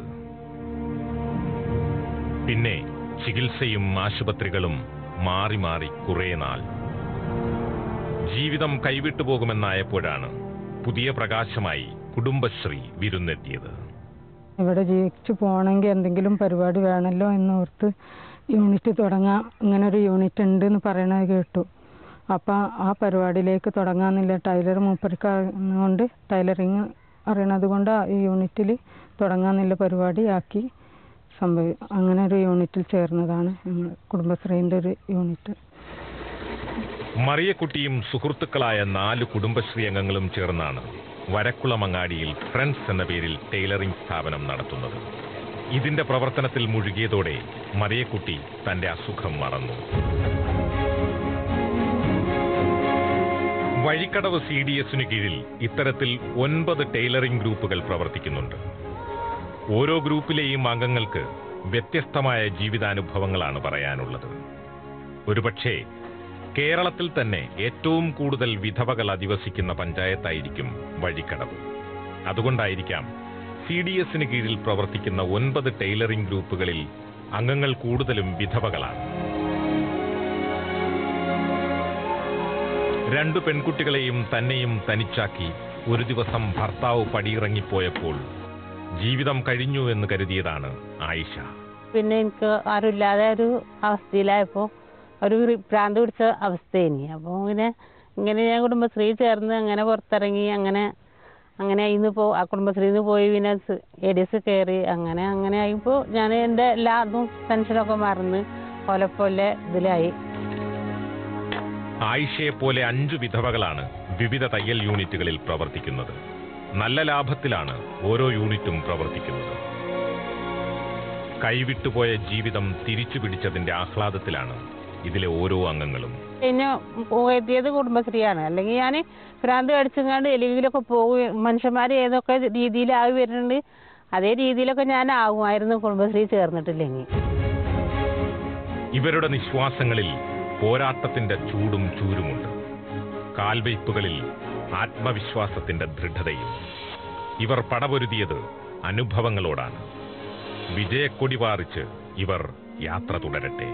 പിന്നെ ചികിത്സയും ആശുപത്രികളും മാറി മാറി കുറേ നാൾ ജീവിതം കൈവിട്ടു പോകുമെന്നായപ്പോഴാണ് പുതിയ പ്രകാശമായി കുടുംബശ്രീ വിരുന്നെത്തിയത് ഇവിടെ ജീവിച്ചു പോകണമെങ്കിൽ എന്തെങ്കിലും പരിപാടി വേണമല്ലോ എന്നോർത്ത് യൂണിറ്റ് തുടങ്ങാം ഇങ്ങനെ ഒരു യൂണിറ്റ് ഉണ്ട് എന്ന് പറയണത് കേട്ടു അപ്പം ആ പരിപാടിയിലേക്ക് തുടങ്ങാമെന്നില്ല ടൈലർ മൂപ്പർക്ക് കൊണ്ട് ടൈലറിങ് അറിയണത് കൊണ്ട് ഈ യൂണിറ്റിൽ തുടങ്ങാമെന്നുള്ള പരിപാടി ആക്കി സംഭവി അങ്ങനെ ഒരു യൂണിറ്റിൽ ചേർന്നതാണ് ഞങ്ങൾ കുടുംബശ്രീൻ്റെ ഒരു യൂണിറ്റ് മറിയക്കുട്ടിയും സുഹൃത്തുക്കളായ നാല് കുടുംബശ്രീ അംഗങ്ങളും ചേർന്നാണ് വരക്കുളമങ്ങാടിയിൽ ഫ്രണ്ട്സ് എന്ന പേരിൽ ടൈലറിംഗ് സ്ഥാപനം നടത്തുന്നത് ഇതിന്റെ പ്രവർത്തനത്തിൽ മുഴുകിയതോടെ മറിയക്കുട്ടി തന്റെ അസുഖം മറന്നു വഴിക്കടവ് സി ഡി എസിനു കീഴിൽ ഇത്തരത്തിൽ ഒൻപത് ടൈലറിംഗ് ഗ്രൂപ്പുകൾ പ്രവർത്തിക്കുന്നുണ്ട് ഓരോ ഗ്രൂപ്പിലെയും അംഗങ്ങൾക്ക് വ്യത്യസ്തമായ ജീവിതാനുഭവങ്ങളാണ് പറയാനുള്ളത് ഒരുപക്ഷേ കേരളത്തിൽ തന്നെ ഏറ്റവും കൂടുതൽ വിധവകൾ അധിവസിക്കുന്ന പഞ്ചായത്തായിരിക്കും വഴിക്കടവ് അതുകൊണ്ടായിരിക്കാം സി ഡി എസിന് കീഴിൽ പ്രവർത്തിക്കുന്ന ഒൻപത് ടൈലറിംഗ് ഗ്രൂപ്പുകളിൽ അംഗങ്ങൾ കൂടുതലും വിധവകളാണ് രണ്ടു പെൺകുട്ടികളെയും തന്നെയും തനിച്ചാക്കി ഒരു ദിവസം ഭർത്താവ് പടിയിറങ്ങിപ്പോയപ്പോൾ ജീവിതം കഴിഞ്ഞു എന്ന് കരുതിയതാണ് ആയിഷ പിന്നെ എനിക്ക് ആരുമില്ലാതെ ഒരു അവസ്ഥയിലായപ്പോൾ ഒരു റി- ഭ്രാന്ത് പിടിച്ച അവസ്ഥയിനി അപ്പോൾ ഇങ്ങനെ ഇങ്ങനെ ഞാൻ കുടുംബശ്രീ ചേർന്ന് അങ്ങനെ പുറത്തിറങ്ങി അങ്ങനെ അങ്ങനെ ഇന്ന് പോ ആ കുടുംബശ്രീയിൽ നിന്ന് പോയി പിന്നെ എ ഡി എസ് കയറി അങ്ങനെ അങ്ങനെ ആയിപ്പോൾ ഞാൻ എൻ്റെ എല്ലാ അതും ടെൻഷനൊക്കെ മറന്ന് പോലെ പോലെ ഇതിലായി ആയിഷയെ പോലെ അഞ്ചു വിധവകളാണ് വിവിധ തയ്യൽ യൂണിറ്റുകളിൽ പ്രവർത്തിക്കുന്നത് നല്ല ലാഭത്തിലാണ് ഓരോ യൂണിറ്റും പ്രവർത്തിക്കുന്നത് കൈവിട്ടുപോയ ജീവിതം തിരിച്ചു പിടിച്ചതിന്റെ ആഹ്ലാദത്തിലാണ് ഇതിലെ ഓരോ അംഗങ്ങളും പിന്നെ എത്തിയത് കുടുംബശ്രീയാണ് അല്ലെങ്കിൽ ഞാൻ ഭ്രാന്ത് കടിച്ചങ്ങാണ്ട് എലിവിലൊക്കെ പോകും മനുഷ്യന്മാർ ഏതൊക്കെ രീതിയിലായി വരുന്നുണ്ട് അതേ രീതിയിലൊക്കെ ഞാൻ ആകുമായിരുന്നു കുടുംബശ്രീ ചേർന്നിട്ടില്ലെങ്കിൽ ഇവരുടെ നിശ്വാസങ്ങളിൽ പോരാട്ടത്തിന്റെ ചൂടും ചൂരുമുണ്ട് കാൽവയ്പ്പുകളിൽ ആത്മവിശ്വാസത്തിന്റെ ദൃഢതയും ഇവർ പടപൊരുതിയത് അനുഭവങ്ങളോടാണ് വിജയക്കൊടി പാറിച്ച് ഇവർ യാത്ര തുടരട്ടെ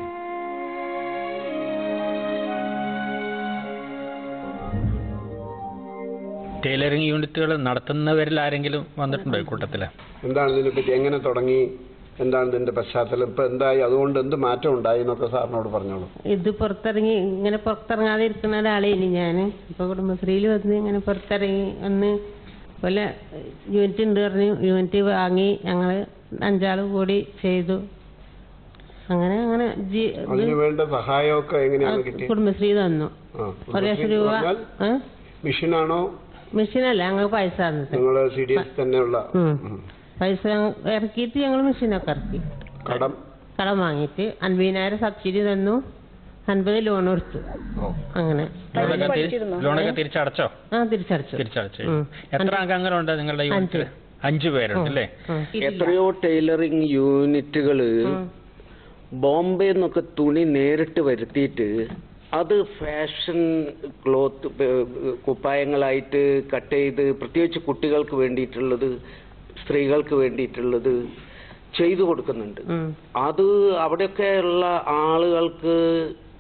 ടൈലറിംഗ് യൂണിറ്റുകൾ നടത്തുന്നവരിൽ ആരെങ്കിലും വന്നിട്ടുണ്ടോ ഈ കൂട്ടത്തില് എന്താണ് ഇതിനെപ്പറ്റി എങ്ങനെ തുടങ്ങി എന്താണ് ഇതിന്റെ പശ്ചാത്തലം ഇപ്പൊ എന്തായി അതുകൊണ്ട് എന്ത് മാറ്റം ഉണ്ടായി എന്നൊക്കെ സാറിനോട് പറഞ്ഞോളൂ ഇത് പുറത്തിറങ്ങി ഇങ്ങനെ പുറത്തിറങ്ങാതെ ഇരിക്കുന്ന ഒരാളേനി ഞാൻ ഇപ്പോൾ കുടുംബശ്രീയിൽ വന്ന് ഇങ്ങനെ പുറത്തിറങ്ങി ഒന്ന് പോലെ യൂണിറ്റ് ഉണ്ട് പറഞ്ഞു യൂണിറ്റ് വാങ്ങി ഞങ്ങൾ അഞ്ചാൾ കൂടി ചെയ്തു അങ്ങനെ അങ്ങനെ ജി ഇത് അതിന് വേണ്ട സഹായമൊക്കെ എങ്ങനെയാണ് കിട്ടിയത് കുടുംബശ്രീ തന്നു ആ, ഒരു ലക്ഷം കുടുംബശ്രീ രൂപ പറഞ്ഞാൽ ഏ? മിഷനാണോ മെഷീനല്ല ഞങ്ങൾ പൈസ തന്നത് നിങ്ങൾ സി ഡി എസ് തന്നെയുള്ള ഉം. ഉം. പൈസ ഞങ്ങ- ഇറക്കിയിട്ട് ഞങ്ങൾ മെഷീനൊക്കെ ഇറക്കി കടം കടം വാങ്ങിയിട്ട് അൻപതിനായിരം സബ്സിഡി തന്നു അൻപത് ലോൺ കൊടുത്തു അങ്ങനെ ലോണൊക്കെ തിരി- ലോണൊക്കെ തിരിച്ചടച്ചോ ആ തിരിച്ചടച്ചു തിരിച്ചടച്ചു ഉം. എത്ര അംഗങ്ങളുണ്ട് നിങ്ങളുടെ യൂണിറ്റിൽ അഞ്ചു പേരുണ്ട് അല്ലേ എത്രയോ ടൈലറിംഗ് യൂണിറ്റുകള് ബോംബെ നിന്നൊക്കെ തുണി നേരിട്ട് വരുത്തിയിട്ട് അത് ഫാഷൻ ക്ലോത്ത് കുപ്പായങ്ങളായിട്ട് കട്ട് ചെയ്ത് പ്രത്യേകിച്ച് കുട്ടികൾക്ക് വേണ്ടിയിട്ടുള്ളത് സ്ത്രീകൾക്ക് വേണ്ടിയിട്ടുള്ളത് ചെയ്തു കൊടുക്കുന്നുണ്ട് അത് അവിടെയൊക്കെ ഉള്ള ആളുകൾക്ക്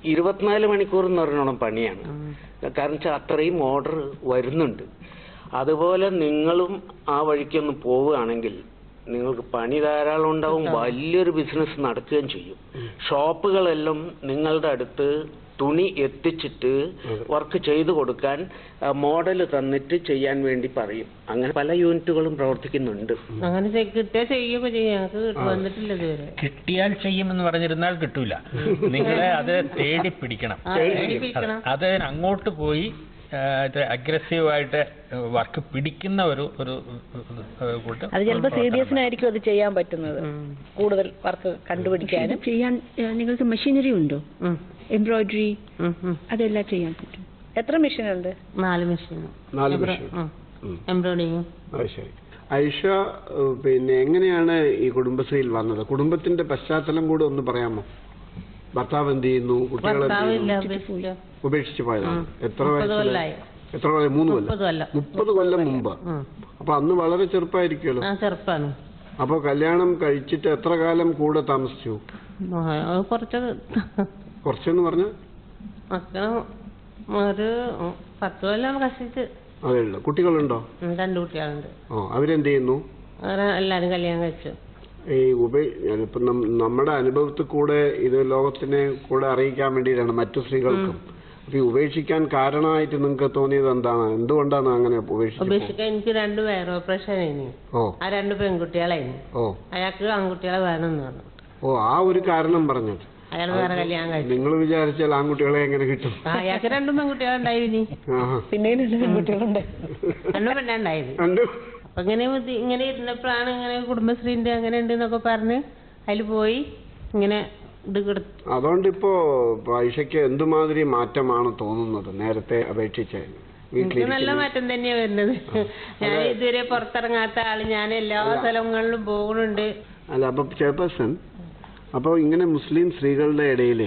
ഇരുപത്തിനാല് മണിക്കൂർ എന്ന് പറഞ്ഞോണം പണിയാണ് കാരണം വെച്ചാൽ അത്രയും ഓർഡർ വരുന്നുണ്ട് അതുപോലെ നിങ്ങളും ആ വഴിക്കൊന്ന് പോവുകയാണെങ്കിൽ നിങ്ങൾക്ക് പണി ധാരാളം ഉണ്ടാവും വലിയൊരു ബിസിനസ് നടക്കുകയും ചെയ്യും ഷോപ്പുകളെല്ലാം നിങ്ങളുടെ അടുത്ത് തുണി എത്തിച്ചിട്ട് വർക്ക് ചെയ്തു കൊടുക്കാൻ മോഡൽ തന്നിട്ട് ചെയ്യാൻ വേണ്ടി പറയും അങ്ങനെ പല യൂണിറ്റുകളും പ്രവർത്തിക്കുന്നുണ്ട് അങ്ങനെ ചെയ്- കിട്ടിയാ ചെയ്യുകയൊക്കെ ചെയ്യും ഞങ്ങൾക്ക് കിട്ട- വന്നിട്ടില്ല ഇതുവരെ കിട്ടിയാൽ ചെയ്യുമെന്ന് പറഞ്ഞിരുന്നാൽ കിട്ടൂല നിങ്ങളെ അത് തേടി പിടിക്കണം ആ, തേടി പിടിക്കണം. അത് അങ്ങോട്ട് പോയി അഗ്രസീവായിട്ട് വർക്ക് പിടിക്കുന്ന ഒരു ഒരു ഏഹ്, കൂട്ടം അത് ചിലപ്പോൾ സി ഡി പ്രവർത്തനം. എസിനായിരിക്കും അത് ചെയ്യാൻ പറ്റുന്നത് കൂടുതൽ വർക്ക് കണ്ടുപിടിക്കാനും ഇത് ചെയ്യാൻ ഏ, നിങ്ങൾക്ക് മെഷീനറി ഉണ്ടോ എംബ്രോയിഡറി അതെല്ലാം ചെയ്യാൻ പറ്റും എത്ര മെഷീൻ ഉണ്ട് നാല് മെഷീൻ നാല് മെഷീൻ എംബ്രോയിഡിങ് അത് ശരി ഐഷ ഏഹ്, പിന്നെ എങ്ങനെയാണ് ഈ കുടുംബശ്രീയിൽ വന്നത് കുടുംബത്തിന്റെ പശ്ചാത്തലം കൂടെ ഒന്ന് പറയാമോ ഭർത്താവ് എന്ത് ചെയ്യുന്നു കുട്ടികൾ എന്ത് ഭർത്താവില്ല ചെയ്യുന്നു ഉപേക്ഷിച്ചു ഉപേക്ഷിച്ച് പോയതാണ് ഉം. എത്ര മുപ്പത് വയസ്സില് കൊല്ലായി. എത്ര കൊല്ലം മൂന്ന് കൊല്ലം മുപ്പത് കൊല്ലം. മുപ്പത് കൊല്ലം മുമ്പ് അപ്പൊ അന്ന് വളരെ ചെറുപ്പമായിരിക്കുമല്ലോ ആ ചെറുപ്പാണ് അപ്പൊ കല്യാണം കഴിച്ചിട്ട് എത്ര കാലം കൂടെ താമസിച്ചു അത് കുറച്ച് കുറച്ചെന്ന് പറഞ്ഞ മക്കള് ഒരു പത്ത് കൊല്ലം കഷ്ടിച്ച് അതേ ഉള്ളു കുട്ടികളുണ്ടോ ഉം, രണ്ട് കുട്ടികളുണ്ട് ഓ അവരെന്ത് ചെയ്യുന്നു അവരെ എല്ലാരും കല്യാണം കഴിച്ചു ഈ ഉപ ഇപ്പൊ നം- നമ്മുടെ അനുഭവത്തിൽ കൂടെ ഇത് ലോകത്തിനെ കൂടെ അറിയിക്കാൻ വേണ്ടിയിട്ടാണ് മറ്റു സ്ത്രീകൾക്കും അപ്പൊ ഈ ഉപേക്ഷിക്കാൻ കാരണമായിട്ട് നിങ്ങൾക്ക് തോന്നിയത് എന്താണ് എന്തുകൊണ്ടാണ് അങ്ങനെ ഉപേക്ഷിച്ചത് ഉപേക്ഷിക്കാൻ എനിക്ക് രണ്ട് പേര് ഓപ്പറേഷൻ ആയിരുന്നു ഓ ആ രണ്ട് പെൺകുട്ടികളായിരുന്നു ഓ അയാൾക്ക് ആൺകുട്ടികളെ വേണമെന്ന് പറഞ്ഞു ഓ ആ ഒരു കാരണം പറഞ്ഞത് അയാൾ വേറെ കല്യാണം കഴിച്ചു നിങ്ങൾ വിചാരിച്ചാൽ ആൺകുട്ടികളെ എങ്ങനെ കിട്ടും ആ, അയാൾക്ക് രണ്ടും പെൺകുട്ടികളുണ്ടായിരുന്നു ആഹാ. പിന്നെ പെൺകുട്ടികളുണ്ട് രണ്ടും പെണ്ണുണ്ടായിരുന്നു രണ്ട് അപ്പൊ ഇങ്ങനെ ഇത് ഇങ്ങനെ ഇരുന്നപ്പോഴാണ് ഇങ്ങനെ കുടുംബശ്രീന്റെ അങ്ങനെ ഉണ്ട് എന്നൊക്കെ പറഞ്ഞ് അതിൽ പോയി ഇങ്ങനെ ഇത് കൊടുത്തു അതുകൊണ്ട് ഇപ്പോ ഐഷയ്ക്ക് എന്തുമാതിരി മാറ്റമാണ് തോന്നുന്നത് നേരത്തെ അപേക്ഷിച്ച് എനിക്ക് നല്ല വീട്ടിലിരിക്കുന്ന മാറ്റം തന്നെയാ വരുന്നത് ഞാൻ ഇതുവരെ പുറത്തിറങ്ങാത്ത ആള് ഞാൻ എല്ലാ സ്ഥലങ്ങളിലും പോകുന്നുണ്ട് അല്ല അപ്പൊ ചെയർപേഴ്സൺ അപ്പോൾ ഇങ്ങനെ മുസ്ലിം സ്ത്രീകളുടെ ഇടയിലെ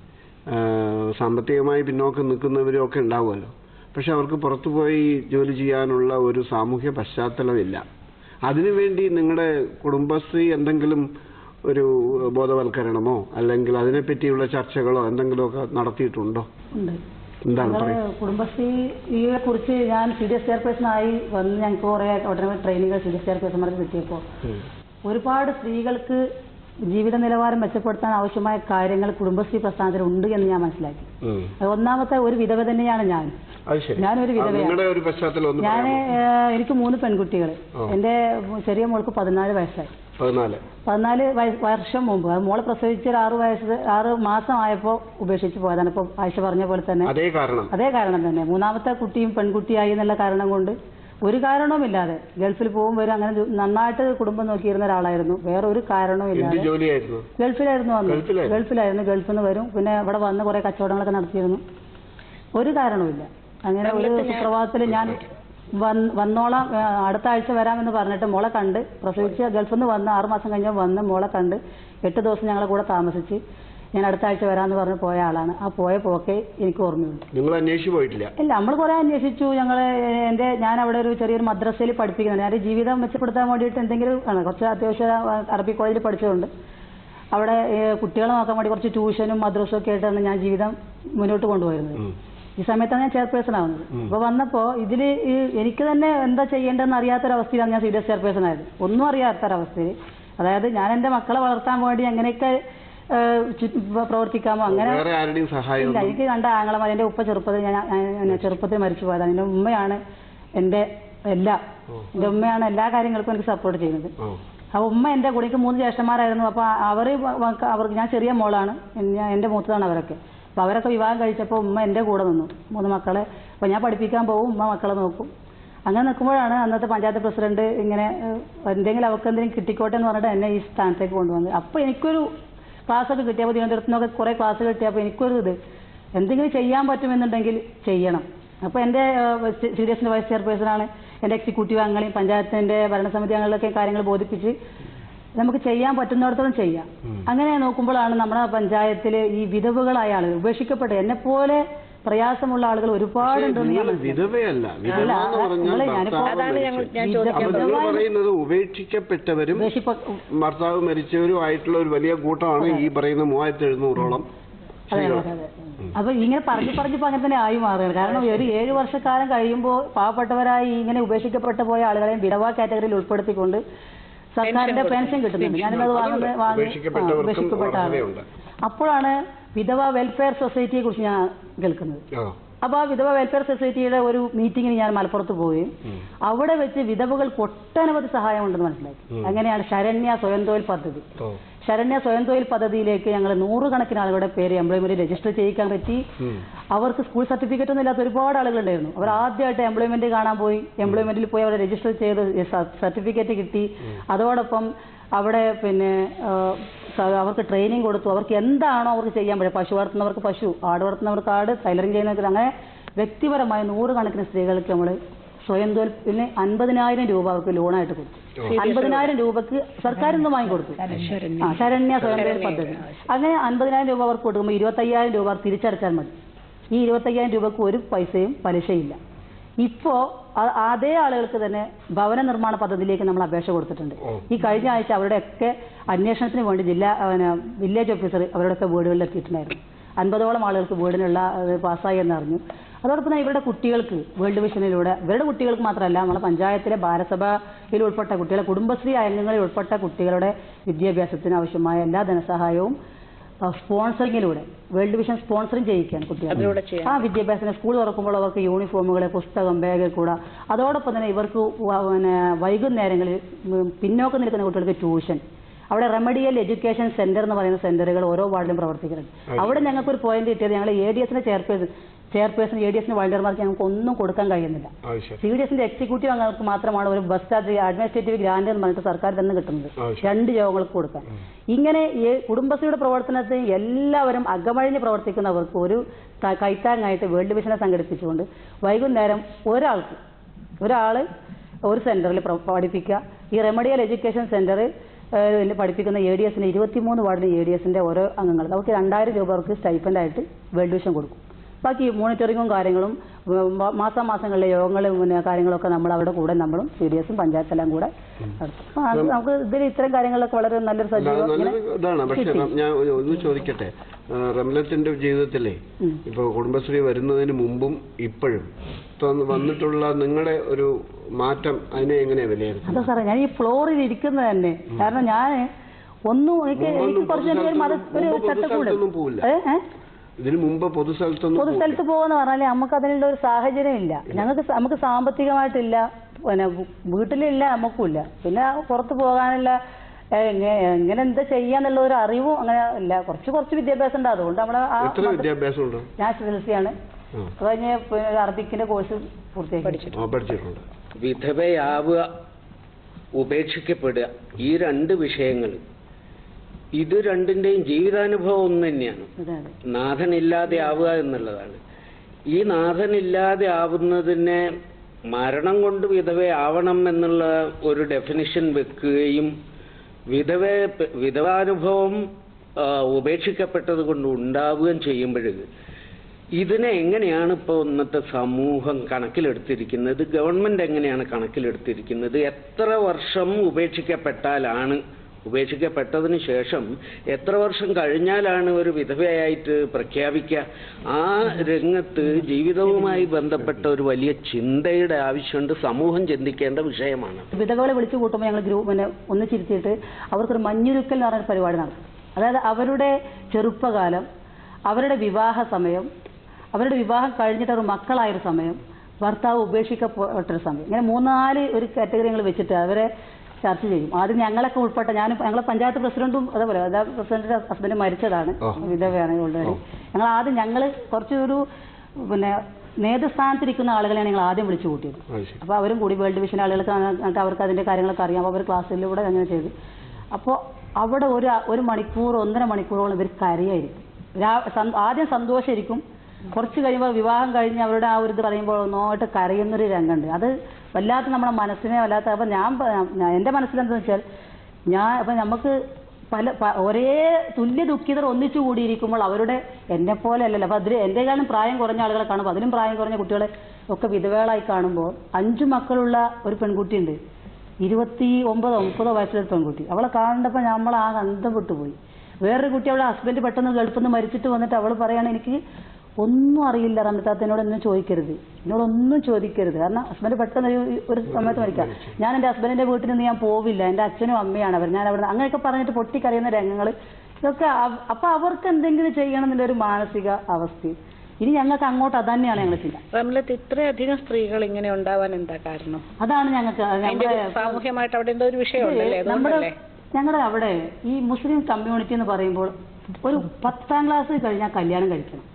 ആ, സാമ്പത്തികമായി പിന്നോക്കം നിൽക്കുന്നവരും ഒക്കെ ഉണ്ടാവുമല്ലോ പക്ഷെ അവർക്ക് പുറത്തു പോയി ജോലി ചെയ്യാനുള്ള ഒരു സാമൂഹ്യ പശ്ചാത്തലമില്ല അതിനുവേണ്ടി നിങ്ങളുടെ കുടുംബശ്രീ എന്തെങ്കിലും ഒരു ബോധവൽക്കരണമോ അല്ലെങ്കിൽ അതിനെപ്പറ്റിയുള്ള ചർച്ചകളോ എന്തെങ്കിലുമൊക്കെ നടത്തിയിട്ടുണ്ടോ ഉണ്ട് എന്താണ് ഞങ്ങള് പറയുക കുടുംബശ്രീയെ കുറിച്ച് ഞാൻ സി ഡി എസ് ചെയർപേഴ്സൺ ആയി വന്ന് ഞങ്ങൾക്ക് കുറെ ഉടനെ ട്രെയിനിങ്ങൾ സി ഡി എസ് ചെയർപേഴ്സൺമാർക്ക് കിട്ടിയപ്പോൾ ഒരുപാട് സ്ത്രീകൾക്ക് ജീവിത നിലവാരം മെച്ചപ്പെടുത്താൻ ആവശ്യമായ കാര്യങ്ങൾ കുടുംബശ്രീ പ്രസ്ഥാനത്തിൽ ഉണ്ട് എന്ന് ഞാൻ മനസ്സിലാക്കി അത് ഒന്നാമത്തെ ഒരു വിധവ തന്നെയാണ് ഞാൻ അത് ശരി ഞാനൊരു അത് വിധവയാണ്. നിങ്ങളുടെ ഒരു പശ്ചാത്തലം ഒന്ന് ഞാൻ പറയാമോ എനിക്ക് മൂന്ന് പെൺകുട്ടികൾ ഓ. എന്റെ ചെറിയ മോൾക്ക് പതിനാല് വയസ്സായി പതിനാല് പതിനാല് വയ- വർഷം മുമ്പ് അത് മോളെ പ്രസവിച്ച് ഒരു ആറ് വയസ്സ് ആറ് മാസം ആയപ്പോൾ ഉപേക്ഷിച്ച് പോയതാണ് ഇപ്പൊ ആയിഷ പറഞ്ഞ പോലെ തന്നെ അതേ കാരണം അതേ കാരണം തന്നെ മൂന്നാമത്തെ കുട്ടിയും പെൺകുട്ടിയായി എന്നുള്ള കാരണം കൊണ്ട് ഒരു കാരണവുമില്ലാതെ ഗൾഫിൽ പോകും വരും അങ്ങനെ ജോ- നന്നായിട്ട് കുടുംബം നോക്കിയിരുന്ന ഒരാളായിരുന്നു വേറെ ഒരു കാരണവും എന്ത് ഇല്ലാതെ ജോലിയായിരുന്നു ഗൾഫിലായിരുന്നു വന്ന് ഗൾഫിലായിരുന്നു? ഗൾഫിലായിരുന്നു ഗൾഫിൽ നിന്ന് വരും പിന്നെ ഇവിടെ വന്ന് കുറെ കച്ചവടങ്ങളൊക്കെ നടത്തിയിരുന്നു ഒരു കാരണവുമില്ല അങ്ങനെ ഒരു സുപ്രഭാതത്തിൽ ഞാൻ വന്ന് വന്നോളാം ആ, അടുത്ത ആഴ്ച വരാമെന്ന് പറഞ്ഞിട്ട് മോളെ കണ്ട് പ്രസവിച്ച് ഗൾഫിൽ നിന്ന് വന്ന് ആറ് മാസം കഴിഞ്ഞ് വന്ന് മോളെ കണ്ട് എട്ട് ദിവസം ഞങ്ങളെ കൂടെ താമസിച്ച് ഞാൻ അടുത്ത ആഴ്ച വരാമെന്ന് പറഞ്ഞ് പോയ ആളാണ് ആ പോയ പോക്കെ എനിക്ക് ഓർമ്മയുണ്ട് നിങ്ങൾ അന്വേഷിച്ചു പോയിട്ടില്ല ഇല്ല നമ്മൾ കുറെ അന്വേഷിച്ചു ഞങ്ങൾ എൻ്റെ ഞാൻ അവിടെ ഒരു ചെറിയൊരു മദ്രസയിൽ പഠിപ്പിക്കുന്നുണ്ട് ഞാൻ ജീവിതം മെച്ചപ്പെടുത്താൻ വേണ്ടിയിട്ട് എന്തെങ്കിലും ആണ് കുറച്ച് അത്യാവശ്യം ആ, അറബി കോളേജിൽ പഠിച്ചതുകൊണ്ട് അവിടെ ഏ, കുട്ടികളെ നോക്കാൻ വേണ്ടി കുറച്ച് ട്യൂഷനും മദ്രസയും ഒക്കെ ആയിട്ടാണ് ഞാൻ ജീവിതം മുന്നോട്ട് കൊണ്ടുപോയിരുന്നത് ഈ സമയത്താണ് ഞാൻ ചെയർപേഴ്സൺ ആവുന്നത് അപ്പൊ വന്നപ്പോ ഇതില് ഈ എനിക്ക് തന്നെ എന്താ ചെയ്യേണ്ടതെന്ന് അറിയാത്തൊരവസ്ഥയിലാണ് ഞാൻ സി ഡി എസ് ചെയർപേഴ്സൺ ആയത് ഒന്നും അറിയാത്തൊരവസ്ഥയിൽ അതായത് ഞാൻ എൻ്റെ മക്കളെ വളർത്താൻ വേണ്ടി എങ്ങനെയൊക്കെ ഏ, ചു- പ്രവർത്തിക്കാമോ അങ്ങനെ വേറെ ആരുടെയും സഹായം ഇല്ല ഒന്നും? എനിക്ക് രണ്ട് ആങ്ങളമാർ എൻ്റെ ഉപ്പ ചെറുപ്പത്തിൽ ഞാൻ ഞാൻ- ഞാൻ ചെറുപ്പത്തിൽ മരിച്ചു പോയതാണ് എൻ്റെ ഉമ്മയാണ് എൻ്റെ എല്ലാം എൻ്റെ ഉമ്മയാണ് എല്ലാ കാര്യങ്ങൾക്കും എനിക്ക് സപ്പോർട്ട് ചെയ്യുന്നത് ഓ. ആ ഉമ്മ എൻ്റെ കൂടെ എനിക്ക് മൂന്ന് ജ്യേഷ്ഠന്മാരായിരുന്നു അപ്പോൾ അവർ അവർക്ക് ഞാൻ ചെറിയ മോളാണ് ഞാൻ എൻ്റെ മൂത്തതാണ് അവരൊക്കെ അപ്പോൾ അവരൊക്കെ വിവാഹം കഴിച്ചപ്പോൾ ഉമ്മ എൻ്റെ കൂടെ നിന്നു മൂന്ന് മക്കളെ അപ്പോൾ ഞാൻ പഠിപ്പിക്കാൻ പോകും ഉമ്മ മക്കളെ നോക്കും അങ്ങനെ നിൽക്കുമ്പോഴാണ് അന്നത്തെ പഞ്ചായത്ത് പ്രസിഡന്റ് ഇങ്ങനെ ഏഹ്, എന്തെങ്കിലും അവർക്ക് എന്തെങ്കിലും കിട്ടിക്കോട്ടെ എന്ന് പറഞ്ഞിട്ട് എന്നെ ഈ സ്ഥാനത്തേക്ക് കൊണ്ടുവന്നത് അപ്പോൾ എനിക്കൊരു ക്ലാസ്സൊക്കെ കിട്ടിയപ്പോൾ തിരുവനന്തപുരത്ത് നിന്നൊക്കെ കുറേ ക്ലാസ് കിട്ടിയപ്പോൾ എനിക്കൊരു ഇത് എന്തെങ്കിലും ചെയ്യാൻ പറ്റുമെന്നുണ്ടെങ്കിൽ ചെയ്യണം അപ്പോൾ എൻ്റെ സി ഡി എസിൻ്റെ വൈസ് ചെയർപേഴ്സണാണ് എൻ്റെ എക്സിക്യൂട്ടീവ് അംഗങ്ങളെയും പഞ്ചായത്തിൻ്റെ ഭരണസമിതി അംഗങ്ങളിലൊക്കെ കാര്യങ്ങൾ ബോധിപ്പിച്ച് നമുക്ക് ചെയ്യാൻ പറ്റുന്നിടത്തോളം ചെയ്യാം അങ്ങനെ നോക്കുമ്പോഴാണ് നമ്മുടെ പഞ്ചായത്തിൽ ഈ വിധവകളായ ആളുകൾ ഉപേക്ഷിക്കപ്പെട്ട എന്നെ പോലെ പ്രയാസമുള്ള ആളുകൾ ഒരുപാടുണ്ടെന്ന് ഞാൻ നിങ്ങൾ വിധവയല്ല വിധവ അല്ല, എന്ന് പറഞ്ഞാൽ നിങ്ങളെ ഞാനിപ്പോ- ഭർത്താവ് അതാണ് ഞങ്ങൾ- മരിച്ചു. ഞാൻ ചോദിക്കാൻ അപ്പോൾ നിങ്ങൾ പോകുന്നത്. പറയുന്നത് ഉപേക്ഷിക്കപ്പെട്ടവരും ഭർത്താവ് മരിച്ചവരും ആയിട്ടുള്ള ഒരു വലിയ കൂട്ടമാണ് ഈ പറയുന്ന മൂവായിരത്തി എഴുന്നൂറോളം അതെ സ്ത്രീകൾ അതെ അതെ അപ്പൊ ഇങ്ങനെ പറഞ്ഞു പറഞ്ഞപ്പോ അങ്ങനെ തന്നെ ആയി മാറുകയാണ് കാരണം ഒരു ഏഴ് വർഷക്കാലം കഴിയുമ്പോൾ പാവപ്പെട്ടവരായി ഇങ്ങനെ ഉപേക്ഷിക്കപ്പെട്ടു പോയ ആളുകളെയും വിധവ കാറ്റഗറിയിൽ ഉൾപ്പെടുത്തിക്കൊണ്ട് സർക്കാരിന്റെ പെൻഷൻ കിട്ടുന്നുണ്ട് ഞാനിത് വാങ്ങുന്ന വാങ്ങി ആ, ഉപേക്ഷിക്കപ്പെട്ടവർക്കും ഉപേക്ഷിക്കപ്പെട്ട ആള് അർഹതയുണ്ട് അപ്പോഴാണ് വിധവ വെൽഫെയർ സൊസൈറ്റിയെ കുറിച്ച് ഞാൻ കേൾക്കുന്നത് ആ അപ്പൊ ആ വിധവ വെൽഫെയർ സൊസൈറ്റിയുടെ ഒരു മീറ്റിങ്ങിന് ഞാൻ മലപ്പുറത്ത് പോവുകയും അവിടെ വെച്ച് വിധവകൾക്ക് ഒട്ടനവധി സഹായമുണ്ടെന്ന് മനസ്സിലാക്കി ഉം. അങ്ങനെയാണ് ശരണ്യ സ്വയം തൊഴിൽ പദ്ധതി ഓ ശരണ്യ സ്വയം തൊഴിൽ പദ്ധതിയിലേക്ക് ഞങ്ങൾ നൂറുകണക്കിന് ആളുകളുടെ പേര് എംപ്ലോയ്മെന്റ് രജിസ്റ്റർ ചെയ്യിക്കാൻ പറ്റി ഉം. അവർക്ക് സ്കൂൾ സർട്ടിഫിക്കറ്റ് ഒന്നും ഇല്ലാത്ത ഒരുപാട് ആളുകളുണ്ടായിരുന്നു അവർ ആദ്യമായിട്ട് എംപ്ലോയ്മെന്റ് കാണാൻ പോയി എംപ്ലോയ്മെന്റിൽ പോയി അവർ രജിസ്റ്റർ ചെയ്ത് സർട്ടിഫിക്കറ്റ് കിട്ടി അതോടൊപ്പം അവിടെ പിന്നെ ആ, സ- അവർക്ക് ട്രെയിനിങ് കൊടുത്തു അവർക്ക് എന്താണോ അവർക്ക് ചെയ്യാൻ പറ്റുക പശു വളർത്തുന്നവർക്ക് പശു ആട് വളർത്തുന്നവർക്ക് ആട് ടൈലറിംഗ് ചെയ്യുന്നവർക്ക് അങ്ങനെ വ്യക്തിപരമായ നൂറുകണക്കിന് സ്ത്രീകൾക്ക് നമ്മൾ സ്വയം തൊഴിലിന് അൻപതിനായിരം രൂപ അവർക്ക് ലോണായിട്ട് കൊടുത്തു അൻപതിനായിരം രൂപക്ക് സർക്കാരിൽ നിന്ന് വാങ്ങിക്കൊടുത്തു ആ ശരണ്യ സ്വയം തൊഴിൽ പദ്ധതി അങ്ങനെ അൻപതിനായിരം രൂപ അവർക്ക് കൊടുക്കുമ്പോൾ ഇരുപത്തയ്യായിരം രൂപ അവർ തിരിച്ചടച്ചാൽ മതി ഈ ഇരുപത്തയ്യായിരം രൂപക്ക് ഒരു പൈസയും പലിശയില്ല ഇപ്പോ അ- അതേ ആളുകൾക്ക് തന്നെ ഭവന നിർമ്മാണ പദ്ധതിയിലേക്ക് നമ്മൾ അപേക്ഷ കൊടുത്തിട്ടുണ്ട് ഈ കഴിഞ്ഞ ആഴ്ച അവരുടെയൊക്കെ അന്വേഷണത്തിന് വേണ്ടി ജില്ലാ പിന്നെ വില്ലേജ് ഓഫീസർ അവരുടെയൊക്കെ വീടുകളിൽ എത്തിയിട്ടുണ്ടായിരുന്നു അൻപതോളം ആളുകൾക്ക് വീടിനുള്ള അത് പാസ്സായി എന്നറിഞ്ഞു അതോടൊപ്പം തന്നെ ഇവരുടെ കുട്ടികൾക്ക് വേൾഡ് വിഷനിലൂടെ ഇവരുടെ കുട്ടികൾക്ക് മാത്രമല്ല നമ്മളെ പഞ്ചായത്തിലെ ബാലസഭയിൽ ഉൾപ്പെട്ട കുട്ടികളെ കുടുംബശ്രീ അംഗങ്ങളിൽ ഉൾപ്പെട്ട കുട്ടികളുടെ വിദ്യാഭ്യാസത്തിന് ആവശ്യമായ എല്ലാ ധനസഹായവും ആ, സ്പോൺസറിങ്ങിലൂടെ വേൾഡ് വിഷൻ സ്പോൺസറിങ് ചെയ്യിക്കുകയാണ് അതിലൂടെ കുട്ടികൾ ആ വിദ്യാഭ്യാസത്തിന് സ്കൂൾ തുറക്കുമ്പോൾ അവർക്ക് യൂണിഫോമുകൾ പുസ്തകം ബാഗ് കൂടാ അതോടൊപ്പം തന്നെ ഇവർക്ക് വ- പിന്നെ വൈകുന്നേരങ്ങളിൽ ഉം പിന്നോക്കം നിൽക്കുന്ന കുട്ടികൾക്ക് ട്യൂഷൻ അവിടെ റെമഡിയൽ എഡ്യൂക്കേഷൻ സെന്റർ എന്ന് പറയുന്ന സെന്ററുകൾ ഓരോ വാർഡിലും പ്രവർത്തിക്കുന്നുണ്ട് അവിടെ ഞങ്ങൾക്ക് ഒരു പോയിന്റ് കിട്ടിയത് ഞങ്ങൾ എ ഡി എസിന്റെ ചെയർപേഴ്സൺ ചെയർപേഴ്സൺ എ ഡി എസിന് വളണ്ടിയർമാർക്ക് ഞങ്ങൾക്ക് ഒന്നും കൊടുക്കാൻ കഴിയുന്നില്ല അത് ശരി സി ഡി എസിന്റെ എക്സിക്യൂട്ടീവ് അംഗങ്ങൾക്ക് മാത്രമാണ് ഒരു ബസ് ചാർജ് അഡ്മിനിസ്ട്രേറ്റീവ് ഗ്രാന്റ് എന്ന് പറഞ്ഞിട്ട് സർക്കാർ തന്നെ കിട്ടുന്നത് ആ, ശരി. രണ്ട് യോഗങ്ങൾക്ക് കൊടുക്കാൻ ഇങ്ങനെ ഈ കുടുംബശ്രീയുടെ പ്രവർത്തനത്തിൽ എല്ലാവരും അകമഴിഞ്ഞ് പ്രവർത്തിക്കുന്നവർക്ക് ഒരു ത- കൈത്താങ്ങായിട്ട് വേൾഡ് വിഷനെ സംഘടിപ്പിച്ചുകൊണ്ട് വൈകുന്നേരം ഒരാൾക്ക് ഒരാൾ ഒരു സെന്ററിൽ പഠിപ്പിക്കുക ഈ റെമഡിയൽ എഡ്യൂക്കേഷൻ സെന്റർ പഠിപ്പിക്കുന്ന എ ഡി എസിന്റെ ഇരുപത്തിമൂന്ന് വാർഡിലെ എ ഡി എസിന്റെ ഓരോ അംഗങ്ങൾക്ക് അവർക്ക് രണ്ടായിരം രൂപ അവർക്ക് സ്റ്റൈപ്പൻഡായിട്ട് വേൾഡ് വിഷൻ കൊടുക്കും ബാക്കി മോണിറ്ററിങ്ങും കാര്യങ്ങളും ഉം, മാ- മാസാമാസങ്ങളിലെ യോഗങ്ങളും പിന്നെ കാര്യങ്ങളൊക്കെ നമ്മൾ അവരുടെ കൂടെ നമ്മളും സി ഡി എസും പഞ്ചായത്തെല്ലാം കൂടെ നടത്തും അപ്പൊ അത് നമുക്ക് ഇതിൽ ഇത്തരം കാര്യങ്ങളൊക്കെ വളരെ നല്ലൊരു അല്ല, അത് സജീവം നല്ലൊരു ഇങ്ങനെ ഇതാണ് പക്ഷെ കിട്ടി. ഞാൻ ഒരു- ഒന്ന് ചോദിക്കട്ടെ ആ, റംലത്തിന്റെ ജീവിതത്തിലെ ഉം. ഇപ്പൊ കുടുംബശ്രീ വരുന്നതിന് മുമ്പും ഇപ്പോഴും ഇപ്പൊ വന്നിട്ടുള്ള നിങ്ങളുടെ ഒരു മാറ്റം അതിനെ എങ്ങനെയാ വിലയിരുത്തുന്നത് അതാ സാറേ ഞാൻ ഈ ഫ്ലോറിൽ ഇരിക്കുന്നത് തന്നെ കാരണം ഞാൻ ഒന്നും എനിക്ക് എനിക്ക് മുമ്പൊന്നും കുറച്ച് ഒരു മത ഒരു മുമ്പ് ചട്ടക്കൂട് പൊതുസ്ഥലത്തൊന്നും പോവില്ല. ഏ ഏ? ഇതിന് മുമ്പ് പൊതുസ്ഥലത്തൊന്നും പൊതു പോവില്ല. സ്ഥലത്ത് പോകുന്ന പറഞ്ഞാൽ നമുക്ക് അതിനുള്ള ഒരു സാഹചര്യം ഇല്ല ഞങ്ങൾക്ക് സ- നമുക്ക് സാമ്പത്തികമായിട്ടില്ല പിന്നെ വ- വീട്ടിലില്ല നമുക്കുമില്ല പിന്നെ പുറത്ത് പോകാനുള്ള ഏ, എങ്ങ- എങ്ങനെ എന്താ ചെയ്യാന്നുള്ള ഒരു അറിവും അങ്ങനെ ഇല്ല കുറച്ച് കുറച്ച് വിദ്യാഭ്യാസം ഉണ്ട് അതുകൊണ്ട് നമ്മളെ ആ എത്ര മത- വിദ്യാഭ്യാസം ഉണ്ട് ഞാൻ എസ് എൽ സി ആണ് ആ. അത് കഴിഞ്ഞ് പിന്നെ ഒരു അറബിക്കിന്റെ കോഴ്സ് പൂർത്തിയാക്കി ആ, പഠിച്ചിട്ടുണ്ട് വിധവയാവുക ഉപേക്ഷിക്കപ്പെടുക ഈ രണ്ട് വിഷയങ്ങൾ ഇത് രണ്ടിന്റെയും ജീവിതാനുഭവം ഒന്ന് തന്നെയാണ് അതെ അതെ നാഥനില്ലാതെ ആവുക എന്നുള്ളതാണ് ഈ നാഥനില്ലാതെ ആവുന്നതിനെ മരണം കൊണ്ട് വിധവയാവണം എന്നുള്ള ഒരു ഡെഫിനിഷൻ വെക്കുകയും വിധവ വിധവാനുഭവം ആ, ഉപേക്ഷിക്കപ്പെട്ടത് കൊണ്ട് ഉണ്ടാവുകയും ചെയ്യുമ്പോൾ ഇതിനെ എങ്ങനെയാണ് ഇപ്പോൾ ഇന്നത്തെ സമൂഹം കണക്കിലെടുത്തിരിക്കുന്നത് ഗവൺമെന്റ് എങ്ങനെയാണ് കണക്കിലെടുത്തിരിക്കുന്നത് എത്ര വർഷം ഉപേക്ഷിക്കപ്പെട്ടാലാണ് ഉപേക്ഷിക്കപ്പെട്ടതിന് ശേഷം എത്ര വർഷം കഴിഞ്ഞാലാണ് ഒരു വിധവയായിട്ട് പ്രഖ്യാപിക്കുക ആ രംഗത്ത് ജീവിതവുമായി ബന്ധപ്പെട്ട ഒരു വലിയ ചിന്തയുടെ ആവശ്യമുണ്ട് സമൂഹം ചിന്തിക്കേണ്ട വിഷയമാണ് വിധവകളെ വിളിച്ചു കൂട്ടുമ്പോൾ ഞങ്ങൾ ഗ്രൂപ്പ് പിന്നെ ഒന്നിച്ചിരുത്തിയിട്ട് അവർക്കൊരു മഞ്ഞുരുക്കൽ എന്ന് പറഞ്ഞ പരിപാടി നടത്തും അതായത് അവരുടെ ചെറുപ്പകാലം അവരുടെ വിവാഹ സമയം അവരുടെ വിവാഹം കഴിഞ്ഞിട്ട് അവർ മക്കളായൊരു സമയം ഭർത്താവ് ഉപേക്ഷിക്കപ്പെട്ടൊരു സമയം ഇങ്ങനെ മൂന്നാല് ഒരു കാറ്റഗറി ഞങ്ങൾ വെച്ചിട്ട് അവരെ ചർച്ച ചെയ്യും ആദ്യം ഞങ്ങളൊക്കെ ഉൾപ്പെട്ട ഞാൻ ഞങ്ങളെ പഞ്ചായത്ത് പ്രസിഡന്റും അതേപോലെ അതാ പ്രസിഡന്റിന്റെ ഹസ്ബൻഡ് മരിച്ചതാണ് ആ. വിധവയാണ് ഓൾറെഡി ഞങ്ങൾ ആദ്യം ഞങ്ങൾ കുറച്ചൊരു പിന്നെ നേതൃസ്ഥാനത്തിരിക്കുന്ന ആളുകളെയാണ് ഞങ്ങൾ ആദ്യം വിളിച്ചു കൂട്ടിയത് അത് ശരി അപ്പോൾ അവരും കൂടി വേൾഡ് വിഷൻ ആളുകൾക്ക് എന്നിട്ട് അവർക്ക് അതിന്റെ കാര്യങ്ങളൊക്കെ അറിയാം അപ്പോൾ അവർ ക്ലാസ്സിലൂടെ അങ്ങനെ ചെയ്തു അപ്പോൾ അവിടെ ഒരു ഒരു മണിക്കൂർ ഒന്നര മണിക്കൂറോളം ഇവർ കരയായിരിക്കും രാ- സന്- ആദ്യം സന്തോഷമായിരിക്കും കുറച്ച് കഴിയുമ്പോൾ വിവാഹം കഴിഞ്ഞ് അവരുടെ ആ ഒരു ഇത് പറയുമ്പോൾ ഒന്നോട്ട് കരയുന്നൊരു രംഗമുണ്ട് അത് വല്ലാത്ത നമ്മുടെ മനസ്സിനെ വല്ലാത്ത അപ്പം ഞാൻ പ- ഞാൻ- എൻ്റെ മനസ്സിലെന്താണെന്ന് വെച്ചാൽ ഞാൻ അപ്പം നമുക്ക് പല പ- ഒരേ തുല്യ ദുഃഖിതർ ഒന്നിച്ചു കൂടിയിരിക്കുമ്പോൾ അവരുടെ എന്നെ പോലെ അല്ലല്ലോ അപ്പൊ അതിൽ എൻ്റെക്കാളും പ്രായം കുറഞ്ഞ ആളുകളെ കാണുമ്പോൾ അതിലും പ്രായം കുറഞ്ഞ കുട്ടികളെ ഒക്കെ വിധവകളായി കാണുമ്പോൾ അഞ്ചു മക്കളുള്ള ഒരു പെൺകുട്ടിയുണ്ട് ഇരുപത്തി ഒമ്പതോ മുപ്പതോ വയസ്സിലൊരു പെൺകുട്ടി അവളെ കാണുന്നപ്പോൾ നമ്മൾ ആ അന്തം വിട്ടുപോയി വേറൊരു കുട്ടി അവളെ ഹസ്ബൻഡ് പെട്ടെന്ന് ഗൾഫിൽ നിന്ന് മരിച്ചിട്ട് വന്നിട്ട് അവൾ പറയാണ് എനിക്ക് ഒന്നും അറിയില്ല റംലത്താത്ത എന്നോട് ഒന്നും ചോദിക്കരുത് എന്നോടൊന്നും ചോദിക്കരുത് കാരണം ഹസ്ബൻഡ് പെട്ടെന്ന് ഒരു ഒരു സമയത്ത് മരിക്കാം ഞാൻ എൻ്റെ ഹസ്ബൻഡിന്റെ വീട്ടിൽ നിന്ന് ഞാൻ പോവില്ല എൻ്റെ അച്ഛനും അമ്മയാണ് അവർ ഞാൻ അവിടെ അങ്ങനെയൊക്കെ പറഞ്ഞിട്ട് പൊട്ടിക്കറിയുന്ന രംഗങ്ങൾ ഇതൊക്കെ അവ- അപ്പൊ അവർക്ക് എന്തെങ്കിലും ചെയ്യണം എന്നുള്ള ഒരു മാനസിക അവസ്ഥ ഇനി ഞങ്ങൾക്ക് അങ്ങോട്ട് അതന്നെയാണ് ഞങ്ങൾ ചെയ്യുക റംലത്ത് ഇത്രയധികം സ്ത്രീകൾ ഇങ്ങനെ ഉണ്ടാവാൻ എന്താ കാരണം അതാണ് ഞങ്ങൾക്ക് അതിന്റെ നമ്മുടെ സാമൂഹ്യമായിട്ട് അവിടെ എന്തോ ഒരു വിഷയമുണ്ടല്ലേ നമ്മുടെ അതുകൊണ്ടല്ലേ ഞങ്ങളുടെ അവിടെ ഈ മുസ്ലിം കമ്മ്യൂണിറ്റി എന്ന് പറയുമ്പോൾ ഒരു പത്താം ക്ലാസ് കഴിഞ്ഞാൽ കല്യാണം കഴിക്കണം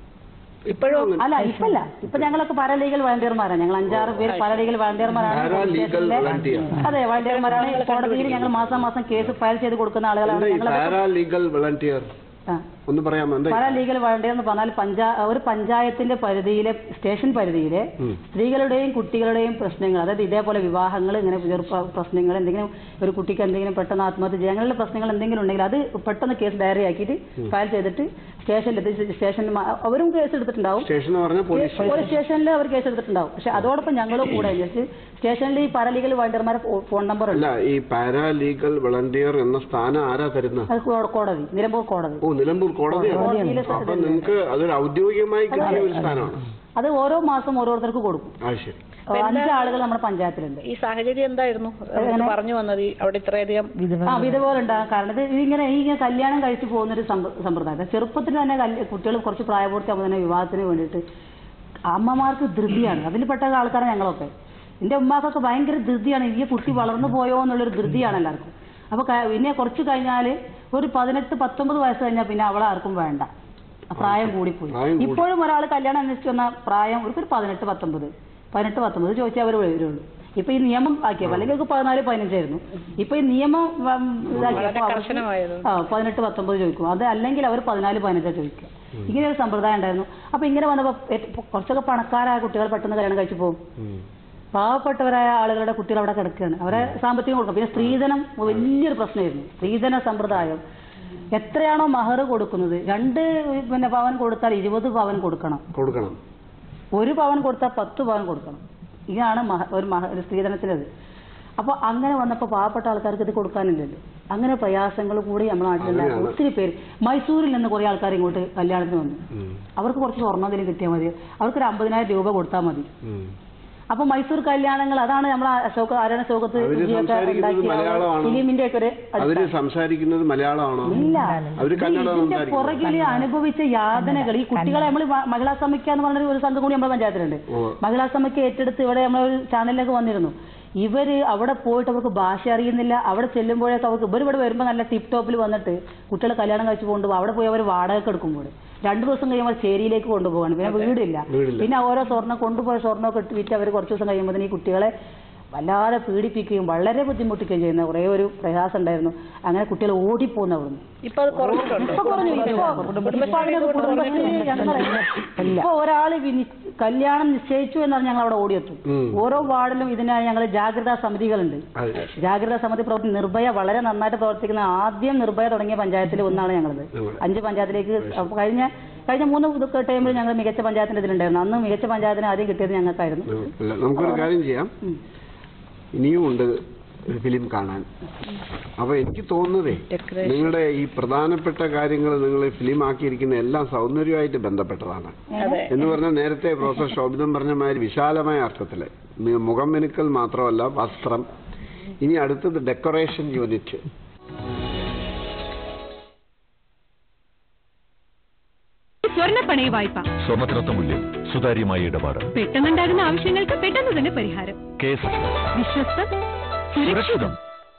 ഇപ്പോഴും അല്ല ഇപ്പല്ല ഇപ്പൊ ഞങ്ങളൊക്കെ പാരാലീഗൽ വളണ്ടിയർമാരാണ് ഞങ്ങൾ അഞ്ചാറ് പേര് പാരാലീഗൽ വളണ്ടിയർമാരാണ് Paralegal volunteer. അതെ വളണ്ടിയർമാരാണ് കോടതിയിൽ ഞങ്ങൾ മാസം മാസം കേസ് ഫയൽ ചെയ്ത് കൊടുക്കുന്ന ആളുകളാണ് എന്താ ഈ ഞങ്ങൾ പാരാലീഗൽ വളണ്ടിയർ ആ. ഒന്ന് പറയാമോ എന്താ പാരാ ലീഗൽ വളണ്ടിയർ എന്ന് പറഞ്ഞാൽ പഞ്ചാ ഒരു പഞ്ചായത്തിന്റെ പരിധിയിലെ സ്റ്റേഷൻ പരിധിയിലെ ഉം. സ്ത്രീകളുടെയും കുട്ടികളുടെയും പ്രശ്നങ്ങൾ അതായത് ഇതേപോലെ വിവാഹങ്ങൾ ഇങ്ങനെ ചെറുപ്പ പ്രശ്നങ്ങൾ എന്തെങ്കിലും ഒരു കുട്ടിക്ക് എന്തെങ്കിലും പെട്ടെന്ന് ആത്മഹത്യ ചെയ്യുക അങ്ങനെയുള്ള പ്രശ്നങ്ങൾ എന്തെങ്കിലും ഉണ്ടെങ്കിൽ അത് പെട്ടെന്ന് കേസ് ഡയറി ആക്കിയിട്ട് ഉം. ഫയൽ ചെയ്തിട്ട് സ്റ്റേഷനിലെത്തി സ്റ്റേഷനിൽ മ- അവരും കേസ് എടുത്തിട്ടുണ്ടാവും സ്റ്റേഷൻ എന്ന് പറഞ്ഞാൽ പോലീസ് പോലീസ് സ്റ്റേഷനിൽ അവർ കേസ് എടുത്തിട്ടുണ്ടാവും പക്ഷെ അതോടൊപ്പം ഞങ്ങളും കൂടെ അന്വേഷിച്ച് സ്റ്റേഷനിൽ ഈ പാരാലീഗൽ വളണ്ടിയർമാരെ ഫോൺ നമ്പർ ഉണ്ട് അല്ല ഈ പാരാലീഗൽ വളണ്ടിയർ എന്ന സ്ഥാനം ആരാ തരുന്നത് അത് കോ- കോടതി നിലമ്പൂർ കോടതി ഓ നിലമ്പൂർ കോടതിയാണ് കോടതിയിലെ അപ്പൊ നിങ്ങൾക്ക് അതൊരു ഔദ്യോഗികമായി കിട്ടിയ ഒരു സ്ഥാനമാണ് അത് ഓരോ മാസം ഓരോരുത്തർക്ക് കൊടുക്കും ആ ശരി അഞ്ച് ആളുകൾ നമ്മുടെ പഞ്ചായത്തിലുണ്ട് ഈ സാഹചര്യം എന്തായിരുന്നു എങ്ങനെ? പറഞ്ഞു വന്നത് ഈ അവിടെ ഇത്രയധികം ആ ഇതുപോലെ ഉണ്ടാകാൻ കാരണം ഇത് ഇങ്ങനെ ഈ ഇങ്ങനെ കല്യാണം കഴിച്ച് പോകുന്ന ഒരു സമ്പ്ര- സമ്പ്രദായം ചെറുപ്പത്തിൽ തന്നെ കുട്ടികൾ കുറച്ച് പ്രായപൂർത്തിയാകുമ്പോൾ തന്നെ വിവാഹത്തിന് വേണ്ടിയിട്ട് അമ്മമാർക്ക് ധൃതിയാണ് അതിൽ പെട്ട ആൾക്കാരാണ് ഞങ്ങളൊക്കെ എൻ്റെ ഉമ്മാക്കൊക്കെ ഭയങ്കര ധൃതിയാണ് ഈ കുട്ടി വളർന്നു പോയോ എന്നുള്ളൊരു ധൃതിയാണ് എല്ലാവർക്കും അപ്പൊ ക- പിന്നെ കുറച്ച് കഴിഞ്ഞാൽ ഒരു പതിനെട്ട് പത്തൊമ്പത് വയസ്സ് കഴിഞ്ഞാൽ പിന്നെ അവളെ ആർക്കും വേണ്ട ആ പ്രായം കൂടിപ്പോയി പ്രായം കൂടി. ഇപ്പോഴും ഒരാൾ കല്യാണം അന്വേഷിച്ച് വന്ന പ്രായം ഒരു പതിനെട്ട് പത്തൊമ്പത് പതിനെട്ട് പത്തൊമ്പത് ചോദിച്ചാൽ അവർ വരുള്ളൂ ഇപ്പൊ ഈ നിയമം ആക്കിയപ്പോ അല്ലെങ്കിൽ അവർക്ക് പതിനാല് പതിനഞ്ചായിരുന്നു ഇപ്പൊ ഈ നിയമം വം, ഇതാക്കിയപ്പോ അവർക്ക് കർശനമായത്. ആ പതിനെട്ട് പത്തൊമ്പത് ചോദിക്കും അത് അല്ലെങ്കിൽ അവർ പതിനാല് പതിനഞ്ചാ ചോദിക്കുക ഇങ്ങനെ ഒരു സമ്പ്രദായം ഉണ്ടായിരുന്നു അപ്പൊ ഇങ്ങനെ വന്നപ്പോ ഏറ്റ- കുറച്ചൊക്കെ പണക്കാരായ കുട്ടികൾ പെട്ടെന്ന് കല്യാണം കഴിച്ചു പോകും പാവപ്പെട്ടവരായ ആളുകളുടെ കുട്ടികൾ അവിടെ കിടക്കുകയാണ് അവരെ സാമ്പത്തികം കൊടുക്കും പിന്നെ സ്ത്രീധനം വലിയൊരു പ്രശ്നമായിരുന്നു സ്ത്രീധന സമ്പ്രദായം എത്രയാണോ മഹർ കൊടുക്കുന്നത് രണ്ട് പിന്നെ പവൻ കൊടുത്താൽ ഇരുപത് പവൻ കൊടുക്കണം കൊടുക്കണം ഒരു പവൻ കൊടുത്താൽ പത്ത് പവൻ കൊടുക്കണം ഇതാണ് മഹ ഒരു മഹ ഒരു സ്ത്രീധനത്തിനത് അപ്പോൾ അങ്ങനെ വന്നപ്പോൾ പാവപ്പെട്ട ആൾക്കാർക്ക് ഇത് കൊടുക്കാനില്ലല്ലോ അങ്ങനെ പ്രയാസങ്ങൾ കൂടി നമ്മുടെ നാട്ടിലുണ്ടായിരുന്നു അങ്ങനെയാണ്. ഒത്തിരി പേര് മൈസൂരിൽ നിന്ന് കുറേ ആൾക്കാർ ഇങ്ങോട്ട് കല്യാണത്തിന് വന്നു അവർക്ക് കുറച്ച് സ്വർണ്ണം എന്തെങ്കിലും കിട്ടിയാൽ മതി അവർക്കൊരു അമ്പതിനായിരം രൂപ കൊടുത്താൽ മതി അപ്പൊ മൈസൂർ കല്യാണങ്ങൾ അതാണ് നമ്മളെ അശോക ആരാണ് അശോകത്ത് അവര് വിജയൊക്കെ സംസാരിക്കുന്നത് ഉണ്ടാക്കിയ മലയാളമാണോ? ഫിലിമിന്റെ ഒക്കെ ഒരു അവര് സംസാരിക്കുന്നത് മലയാളമാണോ ഇല്ല അവര് ഇത് കന്നഡ ഇതിന്റെ സംസാരിക്കുന്നു പുറകില് അനുഭവിച്ച യാതനകൾ ഈ കുട്ടികളെ നമ്മൾ മഹിളാ സമിക്ക എന്ന് പറഞ്ഞ ഒരു സംഘം കൂടി നമ്മുടെ പഞ്ചായത്തിലുണ്ട് ഓ. മഹിളാ സമിക്ക ഏറ്റെടുത്ത് ഇവിടെ നമ്മളെ ഒരു ചാനലിലേക്ക് വന്നിരുന്നു ഇവര് അവിടെ പോയിട്ട് അവർക്ക് ഭാഷ അറിയുന്നില്ല അവിടെ ചെല്ലുമ്പോഴേക്ക് അവർക്ക് ഇവർ ഇവിടെ വരുമ്പോൾ നല്ല ടിപ്പ് ടോപ്പിൽ വന്നിട്ട് കുട്ടികളെ കല്യാണം കഴിച്ച് കൊണ്ടുപോകും അവിടെ പോയി അവർ വാടക എടുക്കുമ്പോൾ രണ്ടു ദിവസം കഴിയുമ്പോൾ ചേരിയിലേക്ക് കൊണ്ടുപോകണം പിന്നെ വീടില്ല വീടില്ല. പിന്നെ ഓരോ സ്വർണ്ണം കൊണ്ടുപോയ സ്വർണ്ണമൊക്കെ ഇട്ട് വിറ്റ് അവർ കുറച്ച് ദിവസം കഴിയുമ്പോൾ ഈ കുട്ടികളെ വല്ലാതെ പീഡിപ്പിക്കുകയും വളരെ ബുദ്ധിമുട്ടിക്കുകയും ചെയ്യുന്ന കുറേ ഒരു പ്രയാസം ഉണ്ടായിരുന്നു അങ്ങനെ കുട്ടികൾ ഓടിപ്പോകുന്ന അവിടുന്ന് ഇപ്പൊ അത് കുറഞ്ഞിട്ടുണ്ടോ ഇപ്പൊ കുറഞ്ഞു ഇപ്പൊ ഇപ്പൊ അതിനൊരു കുടുംബശ്രീ ഞങ്ങളെ ഇപ്പൊ ഒരാള് വിനി- കല്യാണം നിശ്ചയിച്ചു എന്നാണ് ഞങ്ങൾ അവിടെ ഓടിയെത്തും ഉം. ഓരോ വാർഡിലും ഇതിനായി ഞങ്ങൾ ജാഗ്രതാ സമിതികളുണ്ട് അതെ. ജാഗ്രതാ സമിതി പ്രവർത്തി നിർഭയ വളരെ നന്നായിട്ട് പ്രവർത്തിക്കുന്ന ആദ്യം നിർഭയ തുടങ്ങിയ പഞ്ചായത്തിൽ ഒന്നാണ് ഞങ്ങളത് ഞങ്ങൾ. അഞ്ച് പഞ്ചായത്തിലേക്ക് അപ്പൊ കഴിഞ്ഞ കഴിഞ്ഞ മൂന്ന് ഇതൊക്കെ ടൈമിൽ ഞങ്ങൾ മികച്ച പഞ്ചായത്തിന്റെ ഇതിലുണ്ടായിരുന്നു അന്ന് മികച്ച പഞ്ചായത്തിന് ആദ്യം കിട്ടിയത് ഞങ്ങൾക്കായിരുന്നു അല്ല നമുക്കൊരു കാര്യം ചെയ്യാം ഇനിയും ഉണ്ട് ഒരു ഫിലിം കാണാൻ അപ്പൊ എനിക്ക് തോന്നുന്നതേ നിങ്ങളുടെ ഈ പ്രധാനപ്പെട്ട കാര്യങ്ങൾ നിങ്ങൾ ഫിലിം ആക്കിയിരിക്കുന്ന എല്ലാം സൗന്ദര്യമായിട്ട് ബന്ധപ്പെട്ടതാണ് അതെ എന്ന് പറഞ്ഞാൽ നേരത്തെ പ്രൊഫസർ ശോഭിതം പറഞ്ഞ മാതിരി വിശാലമായ അർത്ഥത്തില് നി- മുഖം മിനുക്കൽ മാത്രമല്ല വസ്ത്രം ഇനി അടുത്തത് ഡെക്കറേഷൻ യൂണിറ്റ് സ്വർണ്ണ പണയ വായ്പ സ്വർണത്തിനൊത്ത മൂല്യം സുതാര്യമായ ഇടപാട് പെട്ടെന്നുണ്ടാകുന്ന ആവശ്യങ്ങൾക്ക് പെട്ടെന്ന് തന്നെ പരിഹാരം കേസ് വിശ്വസ്ത സുരക്ഷിതം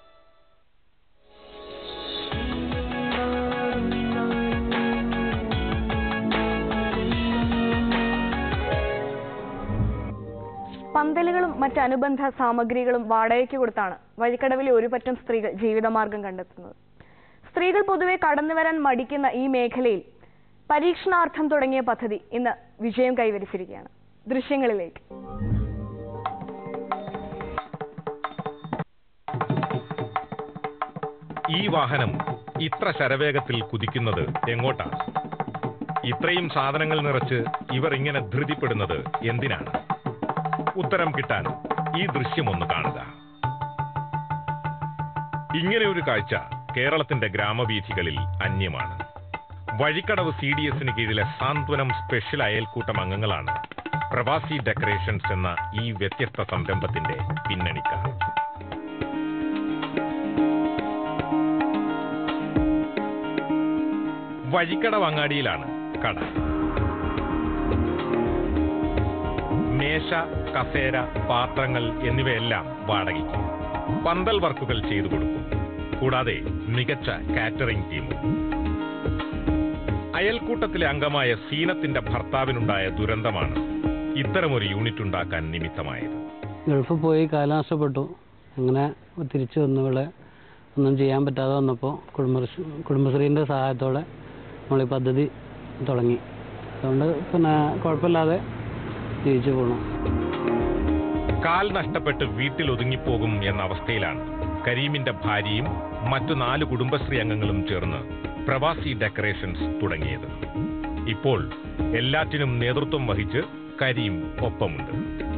പന്തലുകളും മറ്റ് അനുബന്ധ സാമഗ്രികളും വാടകയ്ക്ക് കൊടുത്താണ് വഴിക്കടവിലെ ഒരു പറ്റം സ്ത്രീകൾ ജീവിതമാർഗം കണ്ടെത്തുന്നത് സ്ത്രീകൾ പൊതുവെ കടന്നു വരാൻ മടിക്കുന്ന ഈ മേഖലയിൽ പരീക്ഷണാർത്ഥം തുടങ്ങിയ പദ്ധതി ഇന്ന് വിജയം കൈവരിച്ചിരിക്കുകയാണ് ദൃശ്യങ്ങളിലേക്ക് ഈ വാഹനം ഇത്ര ശരവേഗത്തിൽ കുതിക്കുന്നത് എങ്ങോട്ടാണ് ഇത്രയും സാധനങ്ങൾ നിറച്ച് ഇവർ ഇങ്ങനെ ധൃതിപ്പെടുന്നത് എന്തിനാണ് ഉത്തരം കിട്ടാൻ ഈ ദൃശ്യമൊന്ന് കാണുക ഇങ്ങനെ ഒരു കാഴ്ച കേരളത്തിന്റെ ഗ്രാമവീഥികളിൽ അന്യമാണ് വഴിക്കടവ് സി ഡി എസിന് കീഴിലെ സാന്ത്വനം സ്പെഷ്യൽ അയൽക്കൂട്ടം അംഗങ്ങളാണ് പ്രവാസി ഡെക്കറേഷൻസ് എന്ന ഈ വ്യത്യസ്ത സംരംഭത്തിന്റെ പിന്നണിക്കാർ വഴിക്കടവ് അങ്ങാടിയിലാണ് കട മേശ കസേര പാത്രങ്ങൾ എന്നിവയെല്ലാം വാടകയ്ക്ക് പന്തൽ വർക്കുകൾ ചെയ്തു കൊടുക്കും കൂടാതെ മികച്ച കാറ്ററിംഗ് ടീമും അയൽക്കൂട്ടത്തിലെ അംഗമായ സീനത്തിന്റെ ഭർത്താവിനുണ്ടായ ദുരന്തമാണ് ഇത്തരമൊരു യൂണിറ്റ് ഉണ്ടാക്കാൻ നിമിത്തമായത് ഗൾഫിൽ പോയി കാലം നഷ്ടപ്പെട്ടു അങ്ങനെ തിരിച്ചു വന്നു ഇവിടെ ഒന്നും ചെയ്യാൻ പറ്റാതെ വന്നപ്പോൾ കുടുംബശ്രീ കുടുംബശ്രീൻ്റെ സഹായത്തോടെ നമ്മൾ ഈ പദ്ധതി തുടങ്ങി അതുകൊണ്ട് പിന്നെ കുഴപ്പമില്ലാതെ ജീവിച്ചു പോകണം കാൽ നഷ്ടപ്പെട്ട് വീട്ടിൽ ഒതുങ്ങിപ്പോകും എന്ന അവസ്ഥയിലാണ് കരീമിന്റെ ഭാര്യയും മറ്റു നാല് കുടുംബശ്രീ അംഗങ്ങളും ചേർന്ന് പ്രവാസി ഡെക്കറേഷൻസ് തുടങ്ങിയത് ഇപ്പോൾ എല്ലാറ്റിനും നേതൃത്വം വഹിച്ച് കരീം ഒപ്പമുണ്ട്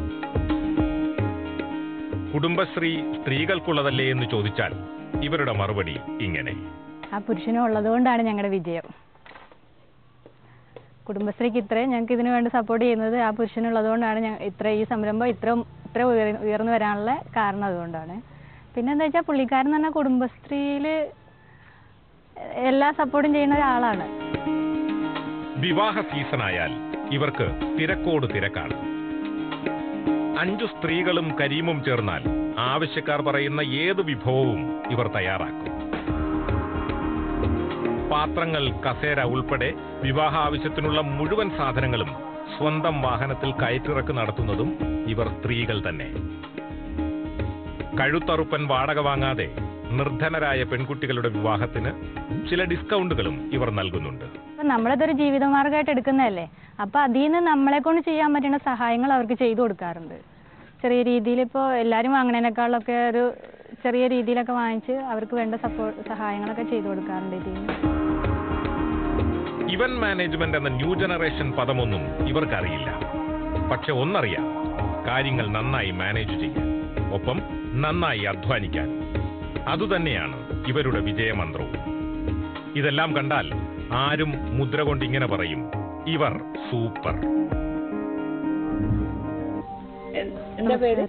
കുടുംബശ്രീ സ്ത്രീകൾക്കുള്ളതല്ലേ എന്ന് ചോദിച്ചാൽ ഇവരുടെ മറുപടി ഇങ്ങനെ ആ പുരുഷനും ഉള്ളതുകൊണ്ടാണ് ഞങ്ങളുടെ വിജയം കുടുംബശ്രീക്ക് ഇത്രയും ഞങ്ങൾക്ക് ഇതിനു വേണ്ടി സപ്പോർട്ട് ചെയ്യുന്നത് ആ പുരുഷനുള്ളതുകൊണ്ടാണ് ഞങ്ങൾ ഇത്ര ഈ സംരംഭം ഇത്ര ഇത്ര ഉയർ- ഉയർന്നു വരാനുള്ള കാരണം അതുകൊണ്ടാണ് പിന്നെ എന്താ വെച്ചാൽ പുള്ളിക്കാരൻ എന്ന് പറഞ്ഞാൽ കുടുംബശ്രീയിൽ എല്ലാ സപ്പോർട്ടും ചെയ്യുന്ന ഒരാളാണ് വിവാഹ സീസണായാൽ ഇവർക്ക് തിരക്കോട് തിരക്കാണ് അഞ്ചു സ്ത്രീകളും കരീമും ചേർന്നാൽ ആവശ്യക്കാർ പറയുന്ന ഏത് വിഭവവും ഇവർ തയ്യാറാക്കും പാത്രങ്ങൾ കസേര ഉൾപ്പെടെ വിവാഹ ആവശ്യത്തിനുള്ള മുഴുവൻ സാധനങ്ങളും സ്വന്തം വാഹനത്തിൽ കയറ്റിറക്ക് നടത്തുന്നതും ഇവർ സ്ത്രീകൾ തന്നെ കഴുത്തറുപ്പൻ വാടക വാങ്ങാതെ നിർധനരായ പെൺകുട്ടികളുടെ വിവാഹത്തിന് ചില ഡിസ്കൗണ്ടുകളും ഇവർ നൽകുന്നുണ്ട് അപ്പം നമ്മളിതൊരു ജീവിതമാർഗമായിട്ട് എടുക്കുന്നതല്ലേ അപ്പം അതിൽ നിന്ന് നമ്മളെ കൊണ്ട് ചെയ്യാൻ പറ്റുന്ന സഹായങ്ങൾ അവർക്ക് ചെയ്തു കൊടുക്കാറുണ്ട് ചെറിയ രീതിയിൽ ഇപ്പോൾ എല്ലാവരും വാങ്ങണേനേക്കാളൊക്കെ ഒരു ചെറിയ രീതിയിലൊക്കെ വാങ്ങിച്ച് അവർക്ക് വേണ്ട സപ്പോർട്ട് സഹായങ്ങളൊക്കെ ചെയ്തു കൊടുക്കാറുണ്ട് ഇതിൽ നിന്ന് ഇവന്റ് മാനേജ്മെന്റ് എന്ന ന്യൂ ജനറേഷൻ പദമൊന്നും ഇവർക്കറിയില്ല പക്ഷെ ഒന്നറിയാം കാര്യങ്ങൾ നന്നായി മാനേജ് ചെയ്യാൻ ഒപ്പം നന്നായി അധ്വാനിക്കാൻ അതുതന്നെയാണ് ഇവരുടെ വിജയമന്ത്രവും ഇതെല്ലാം കണ്ടാൽ ആരും മുദ്ര കൊണ്ട് ഇങ്ങനെ പറയും ഇവർ സൂപ്പർ എന്താ പേര്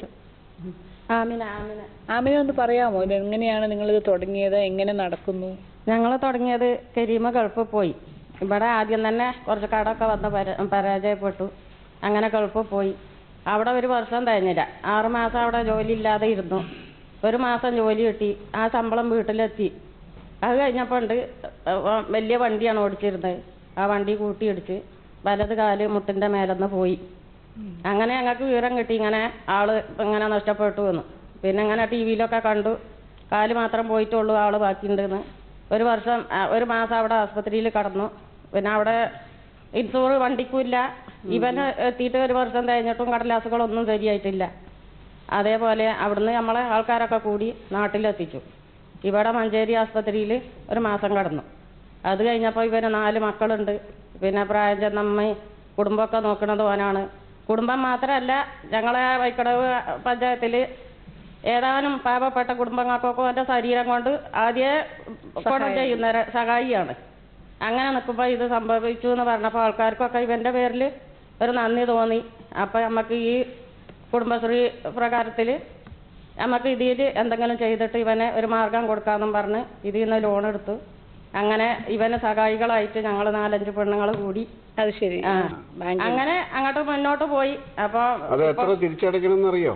ആമിന ആമിന ആമിന ഒന്ന് പറയാമോ ഇത് എങ്ങനെയാണ് നിങ്ങളിത് തുടങ്ങിയത് എങ്ങനെ നടക്കുന്നു ഞങ്ങൾ തുടങ്ങിയത് കരീമ ഗൾഫിൽ പോയി ഇവിടെ ആദ്യം തന്നെ കുറച്ച് കടമൊക്കെ വന്ന് പര- പരാജയപ്പെട്ടു അങ്ങനെ ഗൾഫിൽ പോയി അവിടെ ഒരു വർഷം കഴിഞ്ഞില്ല ആറ് മാസം അവിടെ ജോലി ഇല്ലാതെ ഇരുന്നു ഒരു മാസം ജോലി കിട്ടി ആ ശമ്പളം വീട്ടിലെത്തി അത് കഴിഞ്ഞപ്പോൾ ഉണ്ട് ഏഹ് വലിയ വണ്ടിയാണ് ഓടിച്ചിരുന്നത് ആ വണ്ടി കൂട്ടിയിടിച്ച് വലത് കാല് മുട്ടിൻ്റെ മേലെന്ന് പോയി അങ്ങനെ ഞങ്ങൾക്ക് വിവരം കിട്ടി ഇങ്ങനെ ആള് ഇങ്ങനെ നഷ്ടപ്പെട്ടു എന്ന് പിന്നെ ഇങ്ങനെ ടി വിയിലൊക്കെ കണ്ടു കാല് മാത്രം പോയിട്ടുള്ളൂ ആള് ബാക്കിയുണ്ടെന്ന് ഒരു വർഷം ആ, ഒരു മാസം അവിടെ ആസ്പത്രിയിൽ കടന്നു പിന്നെ അവിടെ ഇൻഷൂർ വണ്ടിക്കുമില്ല ഇവന് എത്തിയിട്ട് ഒരു വർഷം കഴിഞ്ഞിട്ടും കടലാസുകളൊന്നും ശരിയായിട്ടില്ല അതേപോലെ അവിടുന്ന് നമ്മളെ ആൾക്കാരൊക്കെ കൂടി നാട്ടിലെത്തിച്ചു ഇവിടെ മഞ്ചേരി ആസ്പത്രിയിൽ ഒരു മാസം കടന്നു അത് കഴിഞ്ഞപ്പോൾ ഇവന് നാല് മക്കളുണ്ട് പിന്നെ പ്രായം ചെന്ന അമ്മയും കുടുംബമൊക്കെ നോക്കുന്നത് ഓനാണ് കുടുംബം മാത്രമല്ല ഞങ്ങളെ വൈക്കടവ് പഞ്ചായത്തിൽ ഏതാനും പാവപ്പെട്ട കുടുംബങ്ങൾക്കൊക്കെ ഓൻ്റെ ശരീരം കൊണ്ട് ആദ്യമേ ഗുണം സഹായം. ചെയ്യുന്ന ഒരു സഹായിയാണ് അങ്ങനെ നിൽക്കുമ്പോൾ ഇത് സംഭവിച്ചു എന്ന് പറഞ്ഞപ്പോൾ ആൾക്കാർക്കൊക്കെ ഇവൻ്റെ പേരിൽ ഒരു നന്ദി തോന്നി അപ്പോൾ നമുക്ക് ഈ കുടുംബശ്രീ പ്രകാരത്തിൽ നമുക്ക് ഇതിൽ എന്തെങ്കിലും ചെയ്തിട്ട് ഇവനെ ഒരു മാർഗം കൊടുക്കാമെന്നും പറഞ്ഞ് ഇതിൽ നിന്ന് ലോൺ എടുത്തു അങ്ങനെ ഇവന് സഹായികളായിട്ട് ഞങ്ങൾ നാലഞ്ച് പെണ്ണുങ്ങൾ കൂടി അത് ശരി ആ അങ്ങനെ അങ്ങോട്ട് മുന്നോട്ട് പോയി അപ്പോൾ അത് എത്ര തിരിച്ചടയ്ക്കണമെന്ന് അറിയോ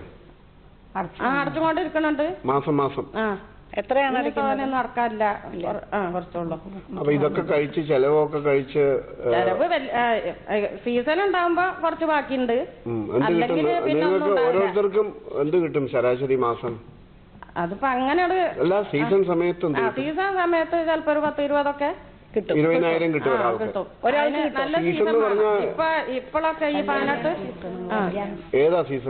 ആ അടച്ചുകൊണ്ടിരിക്കണുണ്ട് മാസം മാസം ആ എത്രയാണ് ഇനി അടയ്ക്കുന്നത്? തോനെയൊന്നും അടക്കാനില്ല കുറ- ആ കുറച്ചുള്ളൂ അപ്പൊ ഇതൊക്കെ കഴിച്ച് ചെലവൊക്കെ കഴിച്ച് ഏ, ചെലവ് സീസൺ ഉണ്ടാവുമ്പോ കുറച്ച് ബാക്കിയുണ്ട് ഉം, എന്ത് കിട്ടും അല്ലെങ്കിൽ പിന്നെ ഒന്നും നിങ്ങൾക്ക് ഉണ്ടാവില്ല ഓരോരുത്തർക്കും എന്ത് കിട്ടും ശരാശരി മാസം അതിപ്പോ അങ്ങനെ ഒരു അല്ല സീസൺ സമയത്ത് എന്ത് ആ കിട്ടും സീസൺ സമയത്ത് ചിലപ്പോ ഒരു പത്ത് ഇരുപതൊക്കെ കിട്ടും ഇരുപതിനായിരം കിട്ടും ആ, ഒരാൾക്ക് കിട്ടും ഒരാൾക്ക് അതിന് കിട്ടും. നല്ല സീസൺ സീസൺ എന്ന് പറഞ്ഞാൽ- ഇപ്പൊ ഇപ്പോഴൊക്കെ ഈ പതിനെട്ട് ആ ഏതാ സീസൺ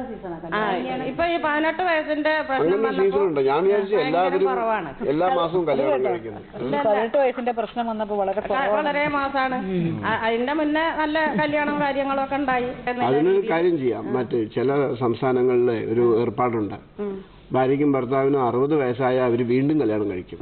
ആ ഇപ്പൊ ഈ പതിനെട്ട് വയസ്സിന്റെ പ്രശ്നം അങ്ങനെ സീസൺ വന്നപ്പോ ഉണ്ട് ഞാൻ വിചാരിച്ചു ഭയങ്കര എല്ലാവരും കുറവാണ് എല്ലാ മാസവും കല്യാണം കഴിക്കുന്നു പതിനെട്ട് വയസ്സിന്റെ പ്രശ്നം വന്നപ്പോ വളരെ കുറവാണ്. വളരെ മാസാണ് അ- അതിന്റെ മുന്നേ നല്ല കല്യാണം കാര്യങ്ങളും ഒക്കെ ഉണ്ടായി എന്നുള്ള അതിനൊരു രീതിയിൽ. കാര്യം ചെയ്യാം മറ്റ് ചില സംസ്ഥാനങ്ങളിലെ ഒരു ഏർപ്പാടുണ്ട് ഉം. ഭാര്യയ്ക്കും ഭർത്താവിനും അറുപത് വയസ്സായ അവർ വീണ്ടും കല്യാണം കഴിക്കും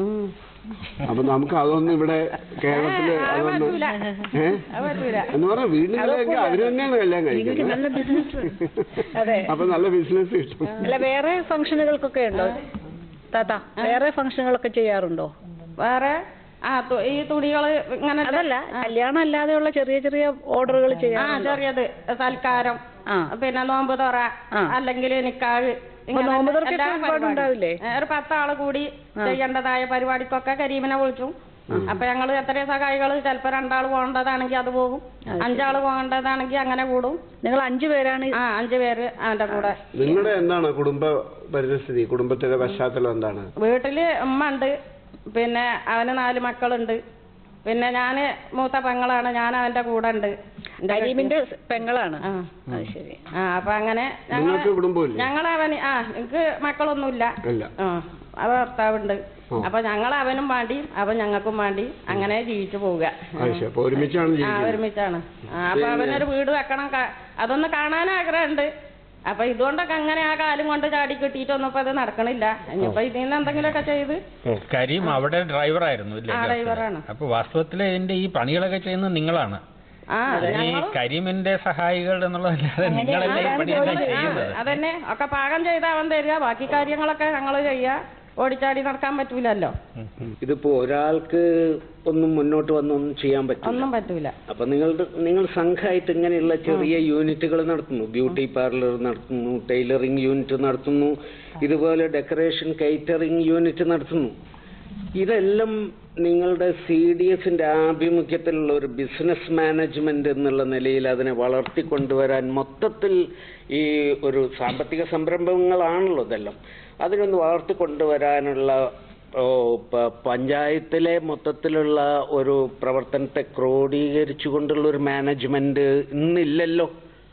അപ്പൊ നമുക്ക് അതൊന്നും ഇവിടെ കേരളത്തില് അതൊന്നും പറ്റൂല. ഏ അത് പറ്റൂല. എന്ന് പറഞ്ഞാൽ വീണ്ടും കല്യാണം കഴിക്കുക അവര് തന്നെയാണ് കല്യാണം നിങ്ങൾക്ക് നല്ല കഴിക്കുന്നത് ബിസിനസ് അതെ അപ്പൊ നല്ല ബിസിനസ് കിട്ടും അല്ല വേറെ ഫംഗ്ഷനുകൾക്കൊക്കെ ഉണ്ടോ താത്ത വേറെ ഫംഗ്ഷനുകളൊക്കെ ചെയ്യാറുണ്ടോ വേറെ ആ തു- ഈ തുണികള് ഇങ്ങനെ അതല്ല കല്യാണം അല്ലാതെയുള്ള ചെറിയ ചെറിയ ഓർഡറുകൾ ആ ചെയ്യാറുണ്ടോ ചെറിയത് സൽക്കാരം പിന്നെ നോമ്പ് തുറ അല്ലെങ്കിൽ നിക്കാഴ് ഇങ്ങനെ നോമ്പ് തുറക്കൊക്കെ എല്ലാ ഒരുപാട് പരിപാടിയും. ഉണ്ടാവില്ലേ? ഏ, ഒരു പത്താള് കൂടി ചെയ്യേണ്ടതായ പരിപാടിക്കൊക്കെ കരീമിനെ വിളിച്ചു അപ്പൊ ഞങ്ങള് എത്ര സഹായികള് ചിലപ്പോ രണ്ടാള് പോകേണ്ടതാണെങ്കിൽ അത് പോകും അഞ്ചാള് പോകേണ്ടതാണെങ്കിൽ അങ്ങനെ കൂടും നിങ്ങൾ അഞ്ചു പേരാണ് ആ അഞ്ചു പേര് അവന്റെ കൂടെ നിങ്ങളുടെ എന്താണ് കുടുംബ പരിസ്ഥിതി കുടുംബത്തിന്റെ പശ്ചാത്തലം എന്താണ് വീട്ടില് ഉമ്മ ഉണ്ട് പിന്നെ അവന് നാല് മക്കളുണ്ട് പിന്നെ ഞാന് മൂത്ത പെങ്ങളാണ് ഞാൻ അവന്റെ കൂടെ ഉണ്ട് കരീമിന്റെ പെങ്ങളാണ് ആ അത് ശരി ആ അപ്പൊ അങ്ങനെ നിങ്ങൾക്ക് കുടുംബമില്ലേ ഞങ്ങൾ അവന് ആ എനിക്ക് മക്കളൊന്നുമില്ല ഇല്ല ആ അവ ഭർത്താവുണ്ട് ഓ. അപ്പൊ ഞങ്ങൾ അവനും വേണ്ടി അവൻ ഞങ്ങൾക്കും വേണ്ടി അങ്ങനെ ജീവിച്ചു പോവുക അത് ശരി അപ്പൊ ഒരുമിച്ചാണ് ആ ജീവിക്കുന്നത് ഒരുമിച്ചാണ് ആ, അപ്പൊ അവനൊരു വീട് വെക്കണം ക- അതൊന്ന് കാണാൻ ആഗ്രഹമുണ്ട് അപ്പൊ ഇതുകൊണ്ടൊക്കെ അങ്ങനെ ആ കാലം കൊണ്ട് ചാടി കിട്ടിയിട്ടൊന്നും ഇപ്പൊ അത് നടക്കണില്ല ഇനിയിപ്പോ ഇതിൽ നിന്ന് എന്തെങ്കിലുമൊക്കെ ചെയ്ത് കരീം അവിടെ ഡ്രൈവറായിരുന്നു ഇല്ലേ ആ, ഗൾഫില്? ഡ്രൈവറാണ്. അപ്പൊ വാസ്തവത്തിൽ ഇതിന്റെ ഈ പണികളൊക്കെ ചെയ്യുന്നത് നിങ്ങളാണ് ആ ഈ ഞങ്ങളും കരീമിന്റെ സഹായികൾ എന്നുള്ളതല്ലാതെ നിങ്ങളല്ലേ ഈ പണിയെല്ലാം ചെയ്യുന്നത് അതന്നെ ഒക്കെ പാകം ചെയ്ത് അവൻ തരിക ബാക്കി കാര്യങ്ങളൊക്കെ ഞങ്ങൾ ചെയ്യുക ഓടിച്ചാടി നടക്കാൻ പറ്റൂലല്ലോ ഇതിപ്പോ ഒരാൾക്ക് ഒന്നും മുന്നോട്ട് വന്നൊന്നും ചെയ്യാൻ പറ്റില്ല ഒന്നും പറ്റൂല അപ്പൊ നിങ്ങളുടെ നിങ്ങൾ സംഘമായിട്ട് ഇങ്ങനെയുള്ള ചെറിയ യൂണിറ്റുകൾ നടത്തുന്നു ബ്യൂട്ടി പാർലർ നടത്തുന്നു ടൈലറിംഗ് യൂണിറ്റ് നടത്തുന്നു ഇതുപോലെ ഡെക്കറേഷൻ കേറ്ററിംഗ് യൂണിറ്റ് നടത്തുന്നു ഇതെല്ലാം നിങ്ങളുടെ സി ഡി എഫിന്റെ ആഭിമുഖ്യത്തിലുള്ള ഒരു ബിസിനസ് മാനേജ്മെന്റ് എന്നുള്ള നിലയിൽ അതിനെ വളർത്തിക്കൊണ്ടുവരാൻ മൊത്തത്തിൽ ഈ ഒരു സാമ്പത്തിക സംരംഭങ്ങളാണല്ലോ ഇതെല്ലാം അതിനൊന്ന് വളർത്തിക്കൊണ്ടുവരാനുള്ള ഓ, പ- പഞ്ചായത്തിലെ മൊത്തത്തിലുള്ള ഒരു പ്രവർത്തനത്തെ ക്രോഡീകരിച്ചുകൊണ്ടുള്ള ഒരു മാനേജ്മെന്റ് ഇന്നില്ലല്ലോ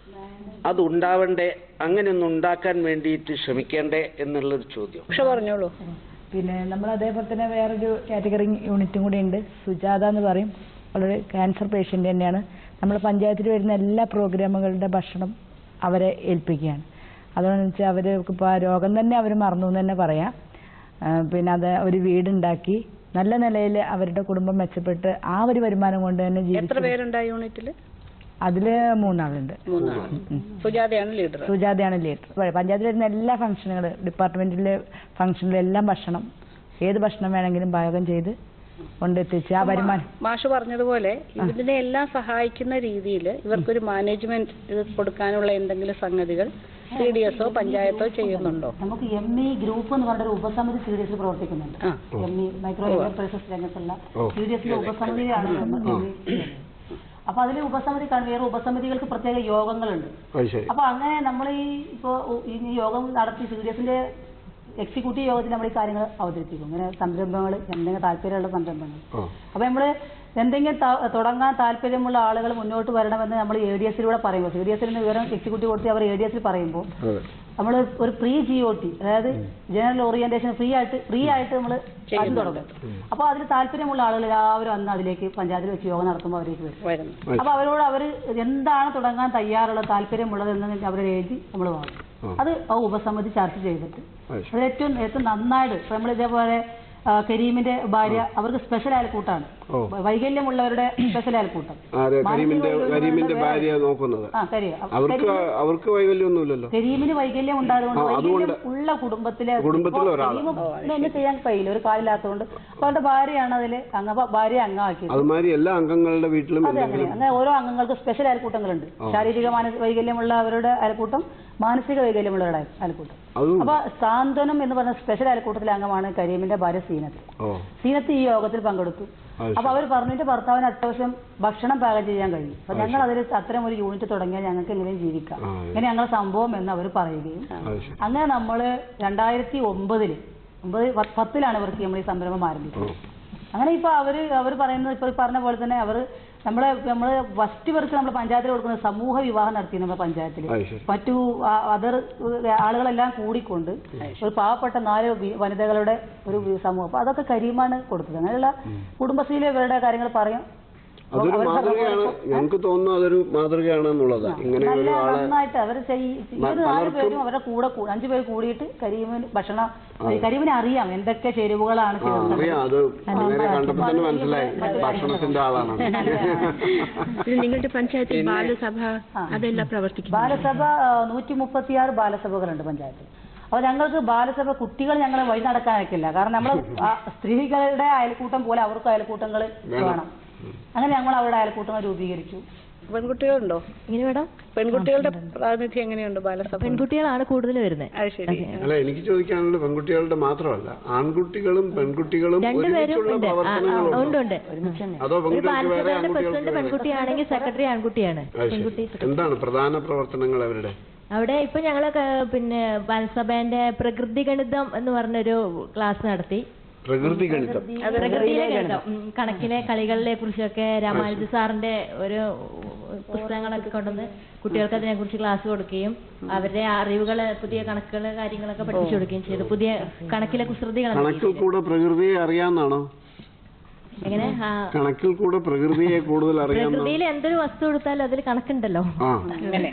അത് ഉണ്ടാവണ്ടേ അങ്ങനെ ഒന്ന് ഉണ്ടാക്കാൻ വേണ്ടിയിട്ട് ശ്രമിക്കേണ്ടേ എന്നുള്ളൊരു ചോദ്യം പക്ഷെ പറഞ്ഞോളൂ പിന്നെ നമ്മൾ അതേപോലെ തന്നെ വേറൊരു കാറ്റഗറി യൂണിറ്റും കൂടി ഉണ്ട് സുജാത എന്ന് പറയും അവളൊരു ക്യാൻസർ പേഷ്യൻ്റ് തന്നെയാണ് നമ്മൾ പഞ്ചായത്തിൽ വരുന്ന എല്ലാ പ്രോഗ്രാമുകളുടെ ഭക്ഷണം അവരെ ഏൽപ്പിക്കുകയാണ് അതുകൊണ്ടെന്ന് വെച്ചാൽ അവർക്ക് ഇപ്പോൾ ആ രോഗം തന്നെ അവർ മറന്നു എന്ന് തന്നെ പറയാം ആ, പിന്നെ അത് ഒരു വീടുണ്ടാക്കി നല്ല നിലയിൽ അവരുടെ കുടുംബം മെച്ചപ്പെട്ട് ആ ഒരു വരുമാനം കൊണ്ട് തന്നെ എത്ര ജീവിച്ചു പേരുണ്ട് ആ യൂണിറ്റില് അതില് മൂന്നാളുണ്ട് മൂന്നാണ് സുജാതയാണ് ലീഡർ സുജാതയാണ് ലീഡർ പഞ്ചായത്തിൽ വരുന്ന എല്ലാ ഫംഗ്ഷനുകൾ ഡിപ്പാർട്ട്മെന്റിലെ ഫംഗ്ഷനിലും എല്ലാം ഭക്ഷണം ഏത് ഭക്ഷണം വേണമെങ്കിലും പാകം ചെയ്ത് കൊണ്ടെത്തിച്ച് ആ വരുമാനം മാഷ് പറഞ്ഞതുപോലെ ഇതിനെ എല്ലാം സഹായിക്കുന്ന രീതിയിൽ ഇവർക്കൊരു മാനേജ്മെന്റ് ഇത് കൊടുക്കാനുള്ള എന്തെങ്കിലും സംഗതികൾ സി ഡി എസോ പഞ്ചായത്തോ ചെയ്യുന്നുണ്ടോ നമുക്ക് എം ഇ ഗ്രൂപ്പ് എന്ന് പറഞ്ഞൊരു ഉപസമിതി സി ഡി എസിൽ പ്രവർത്തിക്കുന്നുണ്ട് എം ഇ മൈക്രോ ഉവ്വ. എന്റർപ്രൈസസ് രംഗത്തുള്ള ഓ. സി ഡി എസിലെ ഉപസമിതിയാണ് നമ്മൾ ME. അപ്പൊ അതിൽ ഉപസമിതി കാണും വേറെ ഉപസമിതികൾക്ക് പ്രത്യേക യോഗങ്ങളുണ്ട് അത് ശരി അപ്പൊ അങ്ങനെ നമ്മൾ ഈ ഇപ്പോ ഈ യോഗം നടത്തി സി ഡി എസിന്റെ എക്സിക്യൂട്ടീവ് യോഗത്തിൽ നമ്മൾ ഈ കാര്യങ്ങൾ അവതരിപ്പിക്കും ഇങ്ങനെ സംരംഭങ്ങൾ എന്തെങ്കിലും താല്പര്യമുള്ള സംരംഭങ്ങൾ ഓ അപ്പൊ നമ്മള് എന്തെങ്കിലും ത- തുടങ്ങാൻ താല്പര്യമുള്ള ആളുകൾ മുന്നോട്ട് വരണമെന്ന് നമ്മൾ എ ഡി എസിലൂടെ പറയുമ്പോൾ സി ഡി എസിൽ നിന്ന് വിവരം എക്സിക്യൂട്ടീവ് കൊടുത്ത് അവർ എ ഡി എസിൽ പറയുമ്പോൾ അതെ നമ്മൾ ഒരു പ്രീ ജി ഒ ടി അതായത് ജനറൽ ഓറിയന്റേഷൻ ഫ്രീ ആയിട്ട് ഫ്രീ ആയിട്ട് നമ്മൾ അതും തുടങ്ങും അപ്പോൾ അതിൽ താല്പര്യമുള്ള ആളുകൾ എല്ലാവരും അന്ന് അതിലേക്ക് പഞ്ചായത്തിൽ വെച്ച് യോഗം നടത്തുമ്പോൾ അവരേക്ക് വരും വരുന്നു അപ്പൊ അവരോട് അവർ എന്താണ് തുടങ്ങാൻ തയ്യാറുള്ള താല്പര്യമുള്ളതെന്ന് അവരെ എഴുതി നമ്മൾ വാങ്ങും അത് ആ ഉപസമിതി ചർച്ച ചെയ്തിട്ട് അത് ശരി. അത് ഏറ്റവും ഏറ്റവും നന്നായിട്ട് ഇപ്പൊ നമ്മൾ ഇതേപോലെ ആ, കരീമിന്റെ ഭാര്യ അവർക്ക് സ്പെഷ്യൽ അയൽക്കൂട്ടാണ് ഓ വൈകല്യമുള്ളവരുടെ സ്പെഷ്യൽ അയൽക്കൂട്ടം അതെ മാനസിക കരീമിന്റെ വൈകല്യമുള്ള കരീമിന്റെ വേറെ- ഭാര്യ നോക്കുന്നത് ആ കരീം അവർക്ക് അവർക്ക് വൈകല്യമൊന്നുമില്ലല്ലോ കരീമിന് വൈകല്യം ഉണ്ടായതുകൊണ്ട് ആ, അതുകൊണ്ട് വൈകല്യം ഉള്ള കുടുംബത്തിലെ കുടുംബത്തിലെ ഇപ്പോ ഒരാള്. കരീമിന് ഒന്നും ചെയ്യാൻ കഴിയില്ല ഒരു കാലില്ലാത്തതുകൊണ്ട് അപ്പൊ അവരുടെ ഭാര്യയാണ് അതിൽ അംഗ ഭാര്യ അംഗമാക്കിയത് അതുമാതിരി എല്ലാ അംഗങ്ങളുടെ വീട്ടിലും അതെ അങ്ങനെ എന്തെങ്കിലും അങ്ങനെ ഓരോ അംഗങ്ങൾക്ക് സ്പെഷ്യൽ അയൽക്കൂട്ടങ്ങളുണ്ട് ആ. ശാരീരിക മാനസിക വൈകല്യമുള്ള അവരുടെ അയൽക്കൂട്ടം മാനസിക വൈകല്യമുള്ളവരുടെ അയൽ- അയൽക്കൂട്ടം അതും അപ്പൊ സാന്ത്വനം എന്ന് പറഞ്ഞ സ്പെഷ്യൽ അയൽക്കൂട്ടത്തിലെ അംഗമാണ് കരീമിന്റെ ഭാര്യ സീനത്ത് ഓ സീനത്ത് ഈ യോഗത്തിൽ പങ്കെടുത്തു അത് അപ്പൊ അവർ പറഞ്ഞിട്ട് ഭർത്താവിന് അത്യാവശ്യം ഭക്ഷണം പാകം ചെയ്യാൻ കഴിയും അപ്പൊ ഞങ്ങൾ അതിൽ അത്തരം ഒരു യൂണിറ്റ് തുടങ്ങിയാൽ ഞങ്ങൾക്ക് എങ്ങനെയും ജീവിക്കാം ആ, ഇങ്ങനെ ഞങ്ങൾ സംഭവം എന്ന് അവർ പറയുകയും അത് ശരി അങ്ങനെ നമ്മൾ രണ്ടായിരത്തി ഒമ്പതില് ഒമ്പത് പ- പത്തിലാണ് ഇവർക്ക് നമ്മൾ ഈ സംരംഭം ആരംഭിച്ചത് അങ്ങനെ ഇപ്പൊ അവര് അവർ പറയുന്നത് ഇപ്പൊ ഈ പറഞ്ഞ പോലെ തന്നെ അവർ നമ്മളെ നമ്മള് ഫസ്റ്റ് പേർക്ക് നമ്മൾ പഞ്ചായത്തിൽ കൊടുക്കുന്നത് സമൂഹ വിവാഹം നടത്തി നമ്മുടെ പഞ്ചായത്തിൽ അത് ശരി മറ്റു അതർ ആളുകളെല്ലാം കൂടിക്കൊണ്ട് ഒരു പാവപ്പെട്ട നാല് വി- വനിതകളുടെ ഒരു വി- സമൂഹം അപ്പൊ അതൊക്കെ കരീമാണ് കൊടുത്തത് അങ്ങനെയുള്ള കുടുംബശ്രീയിലെ ഇവരുടെ കാര്യങ്ങൾ പറയും അതൊരു അവർ മാതൃകയാണ് ഞങ്ങൾക്ക് തോന്നുന്നു അതൊരു മാതൃകയാണെന്നുള്ളത് ഇങ്ങനെ നല്ല ഒരു ആളെ നന്നായിട്ട് അവർ ഈ മ- ഒരു നാല് പലർക്കും- പേരും അവരുടെ കൂടെ കൂ- അഞ്ചു പേര് കൂടിയിട്ട് കരീമിന് ഭക്ഷണം അതെ. കരീമിന് അറിയാം എന്തൊക്കെ ചേരുവകളാണ് ആ ചേർക്കുന്നത് അറിയാം അത് അങ്ങനെ കണ്ടപ്പോ തന്നെ മനസ്സിലായി ഭക്ഷണത്തിന്റെ ആളാണ് ഇത് നിങ്ങളുടെ പഞ്ചായത്തിൽ ബാലസഭ അതെല്ലാം പ്രവർത്തിക്കുന്നു ബാലസഭ നൂറ്റി മുപ്പത്തിയാറ് ബാലസഭകളുണ്ട് പഞ്ചായത്തിൽ അപ്പോൾ ഞങ്ങൾക്ക് ബാലസഭ കുട്ടികൾ ഞങ്ങളെ വഴി നടക്കാൻ അയക്കില്ല കാരണം നമ്മൾ സ്ത്രീകളുടെ അയൽക്കൂട്ടം പോലെ അവർക്ക് അയൽക്കൂട്ടങ്ങൾ വേണം. വേണം അങ്ങനെ ഞങ്ങൾ അവരുടെ അയൽക്കൂട്ടങ്ങൾ രൂപീകരിച്ചു പെൺകുട്ടികളുണ്ടോ ഇങ്ങനെ മേഡം പെൺകുട്ടികളുടെ പ്രാതിനിധ്യം എങ്ങനെയുണ്ട് ബാലസഭ പെൺകുട്ടികളാണ് കൂടുതൽ വരുന്നത് അത് ശരി അല്ല എനിക്ക് ചോദിക്കാനുള്ളത് പെൺകുട്ടികളുടെ മാത്രമല്ല ആൺകുട്ടികളും പെൺകുട്ടികളും രണ്ടുപേരും ഒരുമിച്ചുള്ള ഉണ്ട് ആ, ആ, പ്രവർത്തനങ്ങളുണ്ടോ ഉണ്ട് ഉണ്ട് അതോ ഒരു പെൺകുട്ടികൾക്ക് വേറെ ബാലസഭയുടെ ആൺകുട്ടികൾക്ക് പ്രസിഡന്റ് വേറെ പെൺകുട്ടിയാണെങ്കിൽ സെക്രട്ടറി ആൺകുട്ടിയാണ് അത് ശരി. പെൺകുട്ടി എന്താണ് പ്രധാന പ്രവർത്തനങ്ങൾ അവരുടെ അവിടെ ഇപ്പൊ ഞങ്ങള് ക- പിന്നെ ബാലസഭേന്റെ പ്രകൃതി ഗണിതം എന്ന് പറഞ്ഞൊരു ക്ലാസ് നടത്തി പ്രകൃതി ഗണിതം പ്രകൃതിയിലെ ഗണിതം ഉം, കണക്കിലെ കളികളെ കുറിച്ചൊക്കെ രാമാനുജ സാറിന്റെ ഒരു പുസ്തകങ്ങളൊക്കെ കൊണ്ടുവന്ന് കുട്ടികൾക്ക് അതിനെ കുറിച്ച് ക്ലാസ് കൊടുക്കുകയും അവരുടെ അറിവുകള് പുതിയ കണക്കുകള് കാര്യങ്ങളൊക്കെ പഠിപ്പിച്ചു കൊടുക്കുകയും ചെയ്തു പുതിയ കണക്കിലെ കുസൃതികൾ കണക്കിൽ കൂടെ പ്രകൃതിയെ അറിയാന്നാണോ എങ്ങനെ ആ, കണക്കിൽ കൂടെ പ്രകൃതിയെ കൂടുതൽ അറിയാമെന്നോ പ്രകൃതിയിൽ എന്തൊരു വസ്തു കൊടുത്താലും അതിൽ കണക്കുണ്ടല്ലോ ആ അങ്ങനെ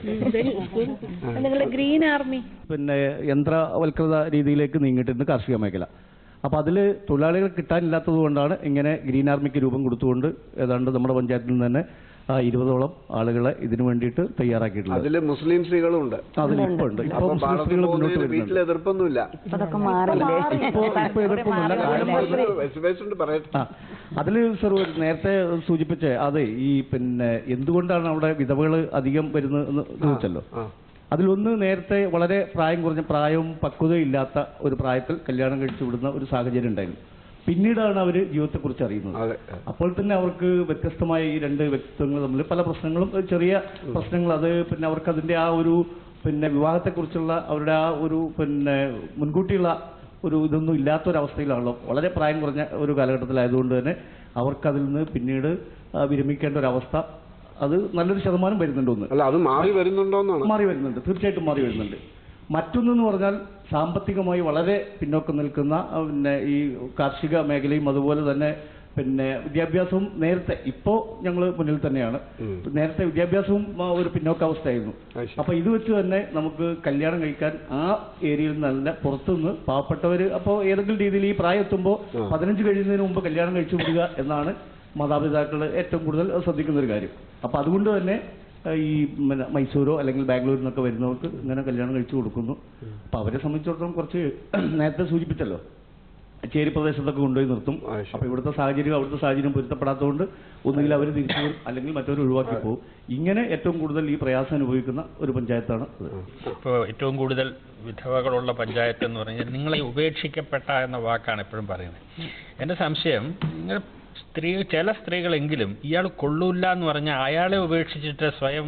നിങ്ങൾ ഗ്രീൻ ആർമി പിന്നെ യന്ത്രവൽകൃത രീതിയിലേക്ക് നീങ്ങിയിട്ടുണ്ട് കാർഷിക മേഖല അപ്പോൾ അതിൽ തൊഴിലാളികൾ കിട്ടാനില്ലാത്തത് കൊണ്ടാണ് ഇങ്ങനെ ഗ്രീൻ ആർമിക്ക് രൂപം കൊടുത്തുകൊണ്ട് ഏതാണ്ട് നമ്മുടെ പഞ്ചായത്തിൽ നിന്ന് തന്നെ ആ, ഇരുപതോളം ആളുകളെ ഇതിനു വേണ്ടിയിട്ട് തയ്യാറാക്കിയിട്ടുള്ളത് അതില് മുസ്ലിം സ്ത്രീകളും ഉണ്ട് അതിൽ ഇപ്പോൾ ഉണ്ട് ഇപ്പോൾ അപ്പൊ മുസ്ലിം പാടത്ത് സ്ത്രീകൾ മുന്നോട്ട് പോകുന്നതിന് വരുന്നുണ്ട് വീട്ടിൽ എതിർപ്പൊന്നുമില്ല അതൊക്കെ മാറില്ലേ ഇപ്പോൾ ഇപ്പോൾ എതിർപ്പൊന്നുമില്ല കാരണം വിശേഷം പറയട്ടെ ആ അതിൽ സർ നേരത്തെ സൂചിപ്പിച്ച അതെ ഈ പിന്നെ എന്തുകൊണ്ടാണ് അവിടെ വിധവകൾ അധികം വരുന്നത് എന്ന് ചോദിച്ചല്ലോ അതിലൊന്ന് നേരത്തെ വളരെ പ്രായം കുറഞ്ഞ പ്രായവും പക്വതയും ഇല്ലാത്ത ഒരു പ്രായത്തിൽ കല്യാണം കഴിച്ചു വിടുന്ന ഒരു സാഹചര്യം ഉണ്ടായിരുന്നു പിന്നീടാണ് അവർ ജീവിതത്തെക്കുറിച്ച് അറിയുന്നത് അപ്പോൾ തന്നെ അവർക്ക് വ്യത്യസ്തമായ ഈ രണ്ട് വ്യക്തിത്വങ്ങൾ തമ്മിൽ പല പ്രശ്നങ്ങളും ഒരു ചെറിയ പ്രശ്നങ്ങൾ അത് പിന്നെ അവർക്ക് അതിന്റെ ആ ഒരു പിന്നെ വിവാഹത്തെക്കുറിച്ചുള്ള അവരുടെ ആ ഒരു പിന്നെ മുൻകൂട്ടിയുള്ള ഒരു ഇതൊന്നും ഇല്ലാത്തൊരവസ്ഥയിലാണല്ലോ വളരെ പ്രായം കുറഞ്ഞ ഒരു കാലഘട്ടത്തിലായതുകൊണ്ട് തന്നെ അവർക്ക് അതിൽ നിന്ന് പിന്നീട് ആ, വിരമിക്കേണ്ട ഒരു അവസ്ഥ അത് നല്ലൊരു ശതമാനം വരുന്നുണ്ട് ഒന്ന് അല്ല അത് മാറി വരുന്നുണ്ടോന്നാണ് മാറി വരുന്നുണ്ട് തീർച്ചയായിട്ടും മാറി വരുന്നുണ്ട് മറ്റൊന്നെന്ന് പറഞ്ഞാൽ സാമ്പത്തികമായി വളരെ പിന്നോക്കം നിൽക്കുന്ന ആ, പിന്നെ ഈ കാർഷിക മേഖലയും അതുപോലെ തന്നെ പിന്നെ വിദ്യാഭ്യാസവും നേരത്തെ ഇപ്പോ ഞങ്ങൾ മുന്നിൽ തന്നെയാണ് നേരത്തെ വിദ്യാഭ്യാസവും ആ, ഒരു പിന്നോക്കാവസ്ഥയായിരുന്നു അപ്പൊ ഇത് വെച്ച് തന്നെ നമുക്ക് കല്യാണം കഴിക്കാൻ ആ ഏരിയയിൽ നല്ല പുറത്തുനിന്ന് പാവപ്പെട്ടവര് അപ്പോൾ ഏതെങ്കിലും രീതിയിൽ ഈ പ്രായം എത്തുമ്പോൾ പതിനഞ്ച് കഴിയുന്നതിന് മുമ്പ് കല്യാണം കഴിച്ചു വിടുക എന്നാണ് മാതാപിതാക്കൾ ഏറ്റവും കൂടുതൽ ശ്രദ്ധിക്കുന്ന ഒരു കാര്യം അപ്പൊ അതുകൊണ്ട് തന്നെ ഏഹ്, ഈ പിന്നെ മൈസൂരോ അല്ലെങ്കിൽ ബാംഗ്ലൂരിൽ നിന്നൊക്കെ വരുന്നവർക്ക് ഇങ്ങനെ കല്യാണം കഴിച്ചു കൊടുക്കുന്നു അപ്പൊ അവരെ സംബന്ധിച്ചിടത്തോളം കുറച്ച് നേരത്തെ സൂചിപ്പിച്ചല്ലോ ചേരി പ്രദേശത്തൊക്കെ കൊണ്ടുപോയി നിർത്തും അപ്പൊ ഇവിടുത്തെ സാഹചര്യം അവിടുത്തെ സാഹചര്യം പൊരുത്തപ്പെടാത്തതുകൊണ്ട് ഒന്നുകിൽ അവർ തിരിച്ചു വരും അല്ലെങ്കിൽ മറ്റവർ ഒഴിവാക്കി പോകും ഇങ്ങനെ ഏറ്റവും കൂടുതൽ ഈ പ്രയാസം അനുഭവിക്കുന്ന ഒരു പഞ്ചായത്താണ് ഇത്. ഇപ്പോൾ ഏറ്റവും കൂടുതൽ വിധവകളുള്ള പഞ്ചായത്ത് എന്ന് പറഞ്ഞാൽ നിങ്ങളെ ഉപേക്ഷിക്കപ്പെട്ട എന്ന വാക്കാണ് എപ്പോഴും പറയുന്നത് എൻ്റെ സംശയം നിങ്ങൾ സ്ത്രീ ചില സ്ത്രീകളെങ്കിലും ഇയാൾ കൊള്ളൂല്ല എന്ന് പറഞ്ഞാൽ അയാളെ ഉപേക്ഷിച്ചിട്ട് സ്വയം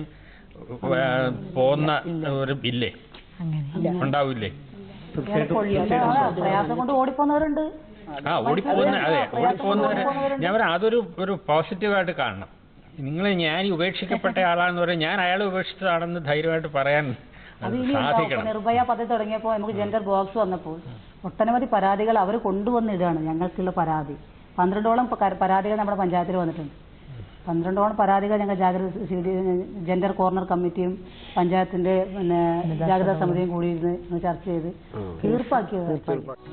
ആ, പോന്ന ഒരു ഇല്ലേ ഉണ്ടാവില്ലേ പ്രയാസം കൊണ്ട് ഓടിപ്പോന്നവരുണ്ട് ആ ഓടിപ്പോകുന്ന അതെ ഓടിപ്പോകുന്നവര് ഞാൻ പറയാം അതൊരു ഒരു പോസിറ്റീവായിട്ട് കാണണം നിങ്ങൾ ഞാൻ ഈ ഉപേക്ഷിക്കപ്പെട്ട ആളാന്ന് പറയാൻ ഞാൻ അയാളെ ഉപേക്ഷിച്ചതാണെന്ന് ധൈര്യമായിട്ട് പറയാൻ അത് ഇനി സാധിക്കണം നിർഭയ പദ്ധതി തുടങ്ങിയപ്പോൾ നമുക്ക് ജെൻഡർ ബോക്സ് വന്നപ്പോൾ ഒട്ടനവധി പരാതികൾ അവർ കൊണ്ടുവന്നിടുകയാണ് ഞങ്ങൾക്കുള്ള പരാതി പന്ത്രണ്ടോളം പ- പരാതികൾ നമ്മുടെ പഞ്ചായത്തിൽ വന്നിട്ടുണ്ട് പന്ത്രണ്ടോളം പരാതികൾ ഞങ്ങൾ ജാഗ്രത സി ഡി ജെൻഡർ കോർണർ കമ്മിറ്റിയും പഞ്ചായത്തിന്റെ പിന്നെ ജാഗ്രതാ സമിതിയും കൂടി ഇരുന്ന് ചർച്ച ചെയ്ത് തീർപ്പാക്കിയത് തീർപ്പാക്കി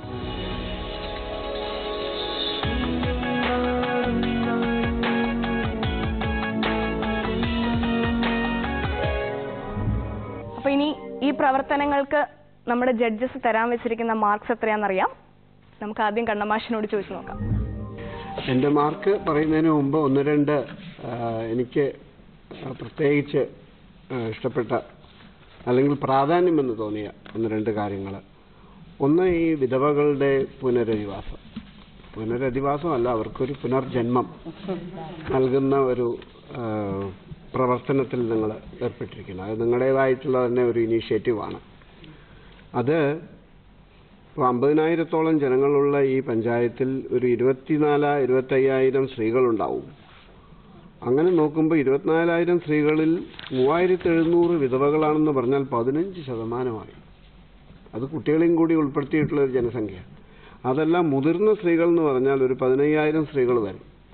അപ്പൊ ഇനി ഈ പ്രവർത്തനങ്ങൾക്ക് നമ്മുടെ ജഡ്ജസ് തരാൻ വെച്ചിരിക്കുന്ന മാർക്സ് എത്രയാണെന്നറിയാം നമുക്ക് ആദ്യം കണ്ണമാഷിനോട് ചോദിച്ചു നോക്കാം എൻ്റെ മാർക്ക് പറയുന്നതിന് മുമ്പ് ഒന്ന് രണ്ട് ആ, എനിക്ക് പ്രത്യേകിച്ച് ആ, ഇഷ്ടപ്പെട്ട അല്ലെങ്കിൽ പ്രാധാന്യമെന്ന് തോന്നിയ ഒന്ന് രണ്ട് കാര്യങ്ങൾ ഒന്ന് ഈ വിധവകളുടെ പുനരധിവാസം പുനരധിവാസമല്ല അവർക്കൊരു പുനർജന്മം നൽകുന്ന ഒരു ആ, പ്രവർത്തനത്തിൽ നിങ്ങൾ ഏർപ്പെട്ടിരിക്കുന്നത് അത് നിങ്ങളുടേതായിട്ടുള്ള തന്നെ ഒരു ഇനീഷ്യേറ്റീവാണ് അത് ഇപ്പോൾ അമ്പതിനായിരത്തോളം ജനങ്ങളുള്ള ഈ പഞ്ചായത്തിൽ ഒരു ഇരുപത്തിനാല ഇരുപത്തയ്യായിരം സ്ത്രീകളുണ്ടാവും അങ്ങനെ നോക്കുമ്പോൾ ഇരുപത്തിനാലായിരം സ്ത്രീകളിൽ മൂവായിരത്തി എഴുന്നൂറ് വിധവകളാണെന്ന് പറഞ്ഞാൽ പതിനഞ്ച് ശതമാനമായി അത് കുട്ടികളെയും കൂടി ഉൾപ്പെടുത്തിയിട്ടുള്ള ഒരു ജനസംഖ്യ അതെല്ലാം മുതിർന്ന സ്ത്രീകൾ എന്ന് പറഞ്ഞാൽ ഒരു പതിനയ്യായിരം സ്ത്രീകൾ വരും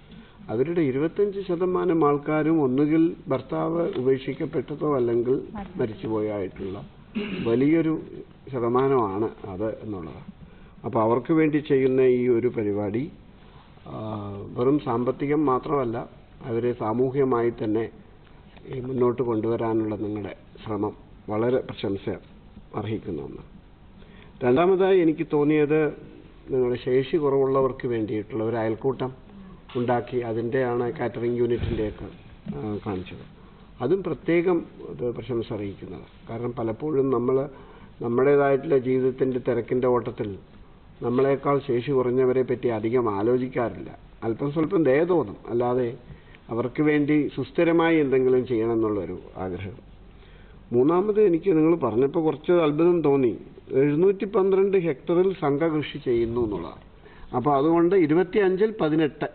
അവരുടെ ഇരുപത്തഞ്ച് ശതമാനം ആൾക്കാരും ഒന്നുകിൽ ഭർത്താവ് ഉപേക്ഷിക്കപ്പെട്ടതോ അല്ലെങ്കിൽ മരിച്ചുപോയായിട്ടുള്ള വലിയൊരു ശതമാനമാണ് അത് എന്നുള്ളത് അപ്പോൾ അവർക്ക് വേണ്ടി ചെയ്യുന്ന ഈ ഒരു പരിപാടി ആ, വെറും സാമ്പത്തികം മാത്രമല്ല അവരെ സാമൂഹ്യമായി തന്നെ ഈ മുന്നോട്ട് കൊണ്ടുവരാനുള്ള നിങ്ങളുടെ ശ്രമം വളരെ പ്രശംസ അർഹിക്കുന്ന ഒന്ന് രണ്ടാമതായി എനിക്ക് തോന്നിയത് നിങ്ങളുടെ ശേഷി കുറവുള്ളവർക്ക് വേണ്ടിയിട്ടുള്ള ഒരു അയൽക്കൂട്ടം ഉണ്ടാക്കി അതിൻ്റെയാണ് കാറ്ററിംഗ് യൂണിറ്റിൻ്റെയൊക്കെ ആ, കാണിച്ചത് അതും പ്രത്യേകം ഇത് പ്രശംസ അറിയിക്കുന്നത് കാരണം പലപ്പോഴും നമ്മൾ നമ്മുടേതായിട്ടുള്ള ജീവിതത്തിൻ്റെ തിരക്കിൻ്റെ ഓട്ടത്തിൽ നമ്മളെക്കാൾ ശേഷി കുറഞ്ഞവരെ പറ്റി അധികം ആലോചിക്കാറില്ല അല്പം സ്വല്പം ദയ തോന്നും അല്ലാതെ അവർക്ക് വേണ്ടി സുസ്ഥിരമായി എന്തെങ്കിലും ചെയ്യണം എന്നുള്ളൊരു ആഗ്രഹം മൂന്നാമത് എനിക്ക് നിങ്ങൾ പറഞ്ഞപ്പോൾ കുറച്ച് അത്ഭുതം തോന്നി എഴുന്നൂറ്റി പന്ത്രണ്ട് ഹെക്ടറിൽ സംഘകൃഷി ചെയ്യുന്നു എന്നുള്ളതാണ് അപ്പോൾ അതുകൊണ്ട് ഇരുപത്തി അഞ്ചിൽ പതിനെട്ട്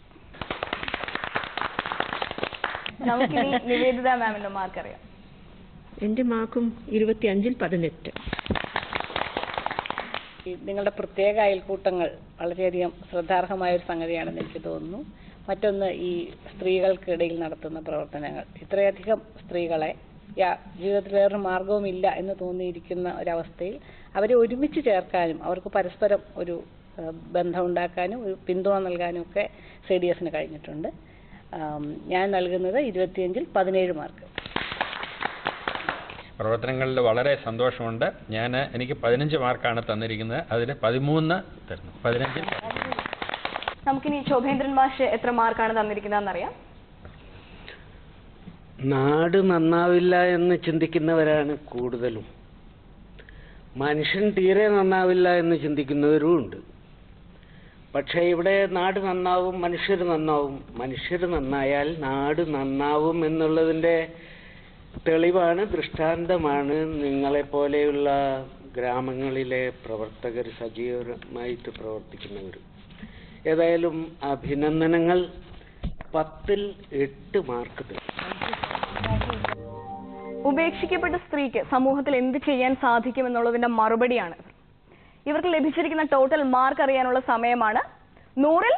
നമുക്കിനി നിവേദിത മാമിന്റെ മാർക്ക് അറിയാം എന്റെ മാർക്കും ഇരുപത്തി അഞ്ചിൽ പതിനെട്ട് ഈ നിങ്ങളുടെ പ്രത്യേക അയൽക്കൂട്ടങ്ങൾ വളരെയധികം ശ്രദ്ധാർഹമായ ഒരു സംഗതിയാണെന്ന് എനിക്ക് തോന്നുന്നു മറ്റൊന്ന് ഈ സ്ത്രീകൾക്കിടയിൽ നടത്തുന്ന പ്രവർത്തനങ്ങൾ ഇത്രയധികം സ്ത്രീകളെ യാ- ജീവിതത്തിൽ വേറൊരു മാർഗവും ഇല്ല എന്ന് തോന്നിയിരിക്കുന്ന ഒരവസ്ഥയിൽ അവരെ ഒരുമിച്ച് ചേർക്കാനും അവർക്ക് പരസ്പരം ഒരു ആ, ബന്ധമുണ്ടാക്കാനും ഒരു പിന്തുണ നൽകാനും ഒക്കെ സി ഡി എസിന് കഴിഞ്ഞിട്ടുണ്ട് ആം, ഞാൻ നൽകുന്നത് ഇരുപത്തിയഞ്ചിൽ പതിനേഴ് മാർക്ക് പ്രവർത്തനങ്ങളിൽ വളരെ സന്തോഷമുണ്ട് ഞാൻ എനിക്ക് പതിനഞ്ച് മാർക്കാണ് തന്നിരിക്കുന്നത് അതിൽ പതിമൂന്ന് തരുന്നു പതിനഞ്ചിൽ നമുക്കിനി ശോഭേന്ദ്രൻ മാഷ് എത്ര മാർക്കാണ് തന്നിരിക്കുന്നതെന്നറിയാം നാട് നന്നാവില്ല എന്ന് ചിന്തിക്കുന്നവരാണ് കൂടുതലും മനുഷ്യൻ തീരെ നന്നാവില്ല എന്ന് ചിന്തിക്കുന്നവരും ഉണ്ട് പക്ഷേ ഇവിടെ നാട് നന്നാവും മനുഷ്യർ നന്നാവും മനുഷ്യർ നന്നായാൽ നാട് നന്നാവും എന്നുള്ളതിൻ്റെ തെളിവാണ് ദൃഷ്ടാന്തമാണ് നിങ്ങളെപ്പോലെയുള്ള ഗ്രാമങ്ങളിലെ പ്രവർത്തകർ സജീവമായിട്ട് പ്രവർത്തിക്കുന്നവർ ഏതായാലും അഭിനന്ദനങ്ങൾ പത്തിൽ എട്ട് മാർക്ക് തരും ഉപേക്ഷിക്കപ്പെട്ട സ്ത്രീക്ക് സമൂഹത്തിൽ എന്ത് ചെയ്യാൻ സാധിക്കും എന്നുള്ളതിന്റെ മറുപടിയാണ് ഇവർ. ഇവർക്ക് ലഭിച്ചിരിക്കുന്ന ടോട്ടൽ മാർക്ക് അറിയാനുള്ള സമയമാണ് നൂറിൽ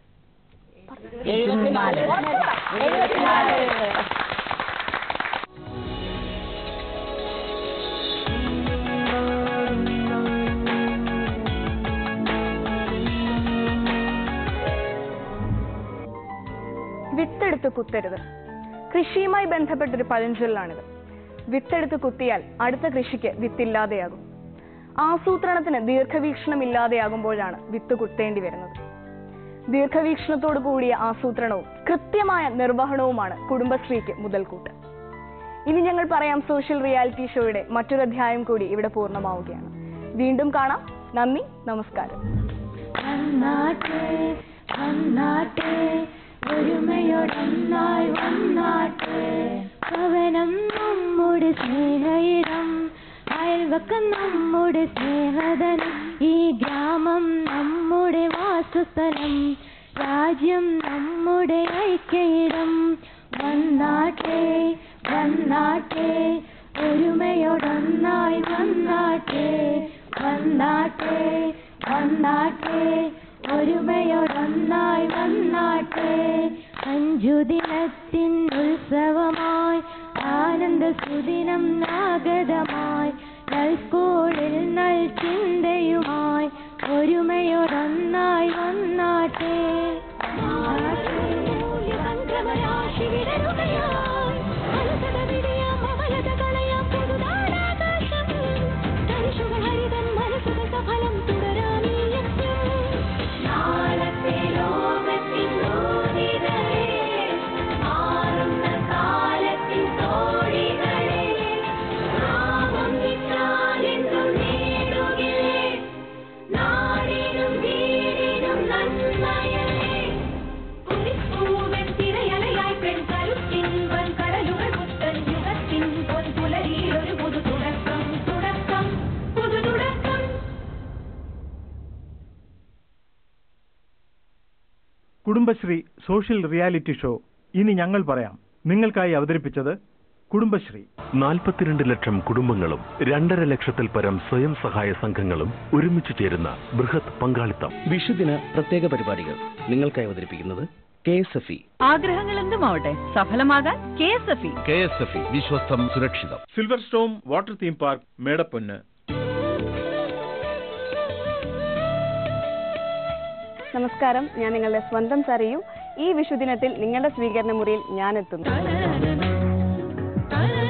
വിത്തെടുത്ത് കുത്തരുത് കൃഷിയുമായി ബന്ധപ്പെട്ടൊരു പഴഞ്ചൊല്ലാണിത് വിത്തെടുത്ത് കുത്തിയാൽ അടുത്ത കൃഷിക്ക് വിത്തില്ലാതെയാകും ആസൂത്രണത്തിന് ദീർഘവീക്ഷണം ഇല്ലാതെയാകുമ്പോഴാണ് വിത്ത് കുത്തേണ്ടി വരുന്നത് ദീർഘവീക്ഷണത്തോടു കൂടിയ ആസൂത്രണവും കൃത്യമായ നിർവഹണവുമാണ് കുടുംബശ്രീക്ക് മുതൽക്കൂട്ട് ഇനി ഞങ്ങൾ പറയാം സോഷ്യൽ റിയാലിറ്റി ഷോയുടെ മറ്റൊരു അധ്യായം കൂടി ഇവിടെ പൂർണ്ണമാവുകയാണ് വീണ്ടും കാണാം നന്ദി നമസ്കാരം വന്നാട്ടെ വന്നാട്ടെ ഒരുമയോടൊന്നായി വന്നാട്ടെ ഭവനം നമ്മുടെ സ്നേഹയിടം അയൽവക്കം നമ്മുടെ സ്നേഹധനം ഈ ഗ്രാമം നമ്മുടെ വാസസ്ഥലം രാജ്യം നമ്മുടെ ഐക്യയിടം വന്നാട്ടെ വന്നാട്ടെ ഒരുമയോടൊന്നായി വന്നാട്ടെ വന്നാട്ടെ വന്നാട്ടെ ഒരുമയോടൊന്നായി വന്നാട്ടെ അഞ്ചു ദിനത്തിൻ ഉത്സവമായി ആനന്ദ സുദിനം നാഗതമായി നൽകൂളിൽ നൽ ചിന്തയുമായി ഒരുമയോടൊന്നായി വന്നാട്ടെ ഫലം തുടരാൻ ഈ യജ്ഞം നാളത്തെ ലോകത്തിൻ ഊർജിതരേ, മാറുന്ന കാലത്തിൻ തോഴികളേ, നാമം വിറ്റാലെന്തും നേടുകില്ലേ, നാടിനും വീടിനും നന്മയല്ലേ. കുരിപ്പൂവൻ തിരയലയായി പെൺകരുത്തിൻ വൻകടലുകൾ പുത്തൻ യുഗത്തിൻ പൊൻപുലരിയിലൊരു പുതു തുടക്കം തുടക്കം പുതു തുടക്കം കുടുംബശ്രീ സോഷ്യൽ റിയാലിറ്റി ഷോ ഇനി ഞങ്ങൾ പറയാം നിങ്ങൾക്കായി അവതരിപ്പിച്ചത് കുടുംബശ്രീ നാൽപ്പത്തിരണ്ട് ലക്ഷം കുടുംബങ്ങളും രണ്ടര ലക്ഷത്തിൽ പരം സ്വയം സഹായ സംഘങ്ങളും ഒരുമിച്ച് ചേരുന്ന ബൃഹത് പങ്കാളിത്തം വിഷുദിന പ്രത്യേക പരിപാടികൾ നിങ്ങൾക്കായി അവതരിപ്പിക്കുന്നത് കെ എസ് എഫ് ഇ ആഗ്രഹങ്ങൾ എന്തുമാവട്ടെ സഫലമാകാൻ K S F E K S F E വിശ്വസ്തം സുരക്ഷിതം silver storm water theme park മേടപ്പൊന്ന് നമസ്കാരം ഞാൻ നിങ്ങളുടെ സ്വന്തം സറിയു ഈ വിഷുദിനത്തിൽ നിങ്ങളുടെ സ്വീകരണ മുറിയിൽ ഞാൻ എത്തുന്നു